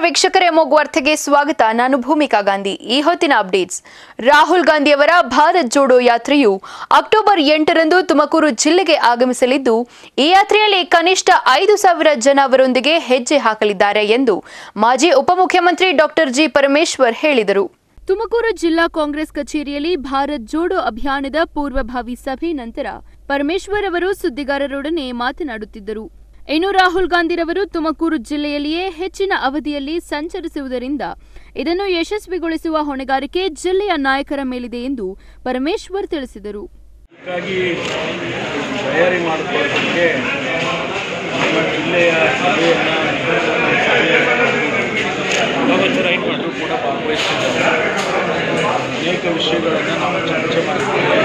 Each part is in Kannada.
ವೀಕ್ಷಕರೇ ಮೊಗ್ಗು ವಾರ್ತೆಗೆ ಸ್ವಾಗತ ನಾನು ಭೂಮಿಕಾ ಗಾಂಧಿ ಈ ಹೊತ್ತಿನ ಅಪ್ಡೇಟ್ಸ್ ರಾಹುಲ್ ಗಾಂಧಿಯವರ ಭಾರತ್ ಜೋಡೋ ಯಾತ್ರೆಯು ಅಕ್ಟೋಬರ್ ಎಂಟರಂದು ತುಮಕೂರು ಜಿಲ್ಲೆಗೆ ಆಗಮಿಸಲಿದ್ದು ಈ ಯಾತ್ರೆಯಲ್ಲಿ ಕನಿಷ್ಠ ಐದು ಸಾವಿರ ಜನ ಅವರೊಂದಿಗೆ ಹೆಜ್ಜೆ ಹಾಕಲಿದ್ದಾರೆ ಎಂದು ಮಾಜಿ ಉಪಮುಖ್ಯಮಂತ್ರಿ ಡಾಕ್ಟರ್ ಜಿ ಪರಮೇಶ್ವರ್ ಹೇಳಿದರು ತುಮಕೂರು ಜಿಲ್ಲಾ ಕಾಂಗ್ರೆಸ್ ಕಚೇರಿಯಲ್ಲಿ ಭಾರತ್ ಜೋಡೋ ಅಭಿಯಾನದ ಪೂರ್ವಭಾವಿ ಸಭೆ ನಂತರ ಪರಮೇಶ್ವರ್ ಅವರು ಸುದ್ದಿಗಾರರೊಡನೆ ಮಾತನಾಡುತ್ತಿದ್ದರು ಇನ್ನು ರಾಹುಲ್ ಗಾಂಧಿರವರು ತುಮಕೂರು ಜಿಲ್ಲೆಯಲ್ಲಿಯೇ ಹೆಚ್ಚಿನ ಅವಧಿಯಲ್ಲಿ ಸಂಚರಿಸುವುದರಿಂದ ಇದನ್ನು ಯಶಸ್ವಿಗೊಳಿಸುವ ಹೊಣೆಗಾರಿಕೆ ಜಿಲ್ಲೆಯ ನಾಯಕರ ಮೇಲಿದೆ ಎಂದು ಪರಮೇಶ್ವರ್ ತಿಳಿಸಿದರು ಹೀಗಾಗಿ ತಯಾರಿ ಮಾಡಿಕೊಳ್ಳೋದಕ್ಕೆ ನಮ್ಮ ಜಿಲ್ಲೆಯ ಸಭೆಯನ್ನು ಎಲ್ಲರೂ ಕೂಡ ಭಾಗವಹಿಸಿದ್ದಾರೆ ಅನೇಕ ವಿಷಯಗಳನ್ನು ನಾವು ಚರ್ಚೆ ಮಾಡಿದ್ದೇವೆ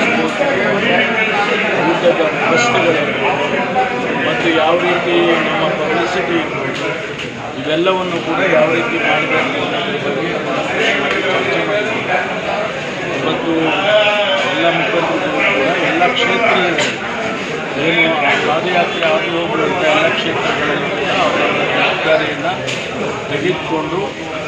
ಯುದ್ಧದ ಪ್ರಶ್ನೆಗಳು ಮತ್ತು ಯಾವ ರೀತಿ ನಮ್ಮ ಪಬ್ಲಿಸಿಟಿ ಇವೆಲ್ಲವನ್ನು ಕೂಡ ಯಾವ ರೀತಿ ಮಾಡಬೇಕು ಅನ್ನೋದ್ರ ಬಗ್ಗೆ ನಾವು ಚರ್ಚೆ ಮಾಡಿದ್ದೇವೆ ಇವತ್ತು ಎಲ್ಲ ಮುಖಂಡರು ಕೂಡ ಎಲ್ಲ ಕ್ಷೇತ್ರಗಳಲ್ಲಿ ಏನು ಪಾದಯಾತ್ರೆ ಆಗಿ ಹೋಗುವಂಥ ಎಲ್ಲ ಕ್ಷೇತ್ರಗಳಲ್ಲಿ ಕೂಡ ಅವರ ಜವಾಬ್ದಾರಿಯನ್ನು ತೆಗೆದುಕೊಂಡು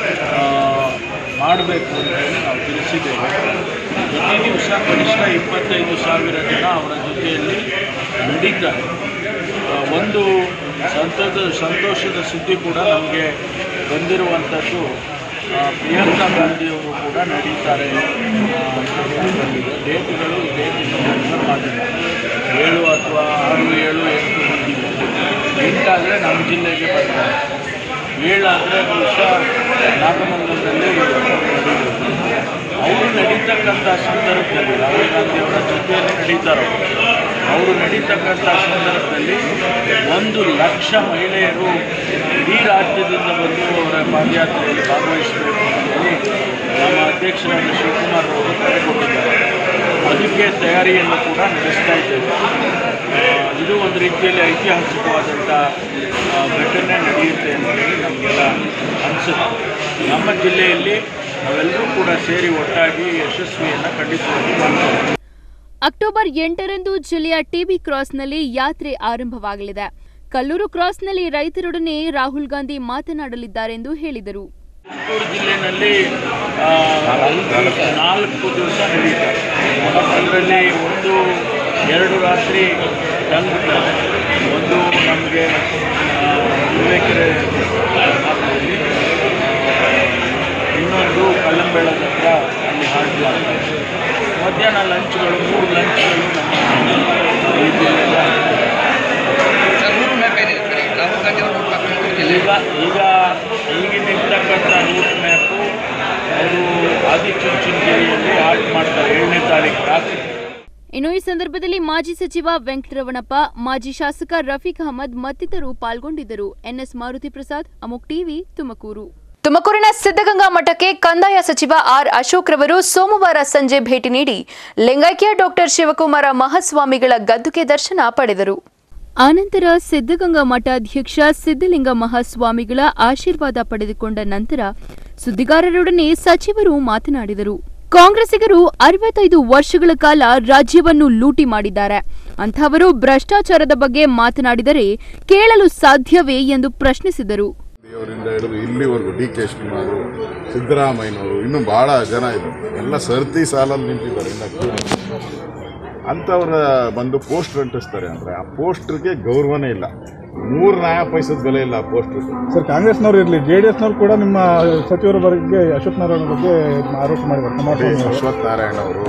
ಮಾಡಬೇಕು ಅಂತ ಹೇಳಿ ನಾವು ತಿಳಿಸಿದ್ದೇವೆ ಪ್ರತಿ ದಿವಸ ಕನಿಷ್ಠ ಇಪ್ಪತ್ತೈದು ಸಾವಿರ ಜನ ಅವರ ಜೊತೆಯಲ್ಲಿ ನಡೀತಾರೆ ಆ, ಒಂದು ಸಂತೋಷದ ಸಂತೋಷದ ಸುದ್ದಿ ಕೂಡ ನಮಗೆ ಬಂದಿರುವಂಥದ್ದು ಆ, ಪ್ರಿಯಾಂಕಾ ಗಾಂಧಿಯವರು ಕೂಡ ನಡೀತಾರೆ ಆ, ಅಂತ ಹೇಳಿ ಬಂದಿದೆ ಡೇಟ್ಗಳು ಡೇಟ್ ಕನ್ಫರ್ಮ್ ಆಗಿಲ್ಲ ಏಳು ಅಥವಾ ಆರು ಏಳು ಎಂಟು ಬಂದಿದೆ ಎಂಟಾದರೆ ನಮ್ಮ ಜಿಲ್ಲೆಗೆ ಬರ್ತಾರೆ ಏಳಾದರೆ ಬಹುಶಃ ನಾಗಮಂಗಲದಲ್ಲಿ ನಡೆಯುತ್ತೆ ಅವರು ನಡೀತಕ್ಕಂಥ ಸಂದರ್ಭದಲ್ಲಿ ರಾಹುಲ್ ಗಾಂಧಿಯವರ ಜೊತೆಯಲ್ಲಿ ನಡೀತಾರೆ ಅವರು ನಡೀತಕ್ಕಂಥ ಸಂದರ್ಭದಲ್ಲಿ ಒಂದು ಲಕ್ಷ ಮಹಿಳೆಯರು ಇಡೀ ರಾಜ್ಯದಿಂದ ಬಂದು ಅವರ ಪಾದಯಾತ್ರೆಯಲ್ಲಿ ಭಾಗವಹಿಸಬೇಕು ಅಂತ ಹೇಳಿ ನಮ್ಮ ಅಧ್ಯಕ್ಷರಾದ ಶಿವಕುಮಾರ್ ಅವರು ಕರೆ ಕೊಟ್ಟಿದ್ದಾರೆ ಅದಕ್ಕೆ ತಯಾರಿಯನ್ನು ಕೂಡ ನಡೆಸ್ತಾ ಇದ್ದೇವೆ ಆ, ಇದು ಒಂದು ರೀತಿಯಲ್ಲಿ ಐತಿಹಾಸಿಕವಾದಂಥ ಆ, ಘಟನೆ ನಡೆಯುತ್ತೆ ಅಂತ ಹೇಳಿ ನಮಗೆಲ್ಲ ಅನಿಸುತ್ತೆ ನಮ್ಮ ಜಿಲ್ಲೆಯಲ್ಲಿ ನಾವೆಲ್ಲರೂ ಕೂಡ ಸೇರಿ ಒಟ್ಟಾಗಿ ಯಶಸ್ವಿಯನ್ನು ಖಂಡಿತವಾಗಿ ಮಾಡ್ತೇವೆ ಅಕ್ಟೋಬರ್ ಎಂಟರಂದು ಜಿಲ್ಲೆಯ ಟಿಬಿ ಕ್ರಾಸ್ನಲ್ಲಿ ಯಾತ್ರೆ ಆರಂಭವಾಗಲಿದೆ ಕಲ್ಲೂರು ಕ್ರಾಸ್ನಲ್ಲಿ ರೈತರೊಡನೆ ರಾಹುಲ್ ಗಾಂಧಿ ಮಾತನಾಡಲಿದ್ದಾರೆಂದು ಹೇಳಿದರು ಚಿತ್ತೂರು ಜಿಲ್ಲೆಯಲ್ಲಿ ಆ, ನಾಲ್ಕು ದಿವಸ ನಡೆಯುತ್ತೆ ಅದರಲ್ಲಿ ಒಂದು ಎರಡು ರಾತ್ರಿ ತಂಗುತ್ತಾರೆ ಒಂದು ನಮಗೆ ವಿವೇಕೆರೆ ಭಾಗದಲ್ಲಿ, ಆ, ಇನ್ನೊಂದು ಕಲ್ಲಂಬೆಳದ ಹತ್ರ ಅಲ್ಲಿ ಹಾಲ್ಟ್ ಮಾಡ್ತಾರೆ ಮಧ್ಯಾಹ್ನ ಲಂಚ್ಗಳು ಮೂರು ಲಂಚ್ಗಳು ನಮ್ಮ ಈ ಜಿಲ್ಲೆಯಲ್ಲಿ ಆಗ್ತದೆ. ಸರ್ ರೂಟ್ ಮ್ಯಾಪ್ ಏನಿದೆ ಸರ್ ಈಗ ರಾಹುಲ್ ಗಾಂಧಿ ಅವರು ರೂಟ್ ಮ್ಯಾಪ್ ಕೊಟ್ಟಿಲ್ಲ ಈಗ ಈಗ ಈಗಿನಿರ್ತಕ್ಕಂಥ ರೂಟ್ ಮ್ಯಾಪು ಅವರು ಆದಿಚುಂಚನಗಿರಿಯಲ್ಲಿ ಹಾಲ್ಟ್ ಮಾಡ್ತಾರೆ ಏಳನೇ ತಾರೀಕು ರಾತ್ರಿ ಇನ್ನು ಈ ಸಂದರ್ಭದಲ್ಲಿ ಮಾಜಿ ಸಚಿವ ವೆಂಕಟರಮಣಪ್ಪ ಮಾಜಿ ಶಾಸಕ ರಫೀಕ್ ಅಹಮದ್ ಮತ್ತಿತರರು ಪಾಲ್ಗೊಂಡಿದ್ದರು ಎನ್ಎಸ್ ಮಾರುತಿ ಪ್ರಸಾದ್ ಅಮುಕ್ ಟಿವಿ ತುಮಕೂರು ತುಮಕೂರಿನ ಸಿದ್ದಗಂಗಾ ಮಠಕ್ಕೆ ಕಂದಾಯ ಸಚಿವ ಆರ್ ಅಶೋಕ್ ರವರು ಸೋಮವಾರ ಸಂಜೆ ಭೇಟಿ ನೀಡಿ ಲಿಂಗೈಕ್ಯ ಡಾಕ್ಟರ್ ಶಿವಕುಮಾರ ಮಹಾಸ್ವಾಮಿಗಳ ಗದ್ದುಗೆ ದರ್ಶನ ಪಡೆದರು ಆನಂತರ ಸಿದ್ದಗಂಗಾ ಮಠಾಧ್ಯಕ್ಷ ಸಿದ್ದಲಿಂಗ ಮಹಾಸ್ವಾಮಿಗಳ ಆಶೀರ್ವಾದ ಪಡೆದುಕೊಂಡ ನಂತರ ಸುದ್ದಿಗಾರರೊಡನೆ ಸಚಿವರು ಮಾತನಾಡಿದರು ಕಾಂಗ್ರೆಸ್ಸಿಗರು ಅರವತ್ತೈದು ವರ್ಷಗಳ ಕಾಲ ರಾಜ್ಯವನ್ನು ಲೂಟಿ ಮಾಡಿದ್ದಾರೆ ಅಂತಹವರು ಭ್ರಷ್ಟಾಚಾರದ ಬಗ್ಗೆ ಮಾತನಾಡಿದರೆ ಕೇಳಲು ಸಾಧ್ಯವೇ ಎಂದು ಪ್ರಶ್ನಿಸಿದರು ಅವರಿಂದ ಹಿಡಿದು ಇಲ್ಲಿವರೆಗೂ ಡಿ ಕೆ ಶಿವಕುಮಾರ್ ಸಿದ್ದರಾಮಯ್ಯನವರು ಇನ್ನೂ ಬಹಳ ಜನ ಇದ್ದಾರೆ ಎಲ್ಲ ಸರ್ತಿ ಸಾಲಲ್ಲಿ ನಿಂತಿದ್ದಾರೆ ಇನ್ನ ಕ್ಯೂ ಅಂಥವ್ರ ಬಂದು ಪೋಸ್ಟರ್ ಅಂಟಿಸ್ತಾರೆ ಅಂದರೆ ಆ ಪೋಸ್ಟರ್ಗೆ ಗೌರವನೇ ಇಲ್ಲ ಮೂರು ನ್ಯಾಯ ಪೈಸದ ಬೆಲೆ ಇಲ್ಲ ಆ ಪೋಸ್ಟರ್ ಸರ್ ಕಾಂಗ್ರೆಸ್ನವ್ರು ಇರಲಿ ಜೆ ಡಿ ಎಸ್ನವ್ರು ಕೂಡ ನಿಮ್ಮ ಸಚಿವರ ಬಗ್ಗೆ ಅಶೋಕ್ ನಾರಾಯಣ ಬಗ್ಗೆ ಆರೋಪ ಮಾಡಿದ್ದಾರೆ ಕುಮಾರಸ್ವಾಮಿ ಅವರು. ಅಶ್ವಥ್ ನಾರಾಯಣ ಅವರು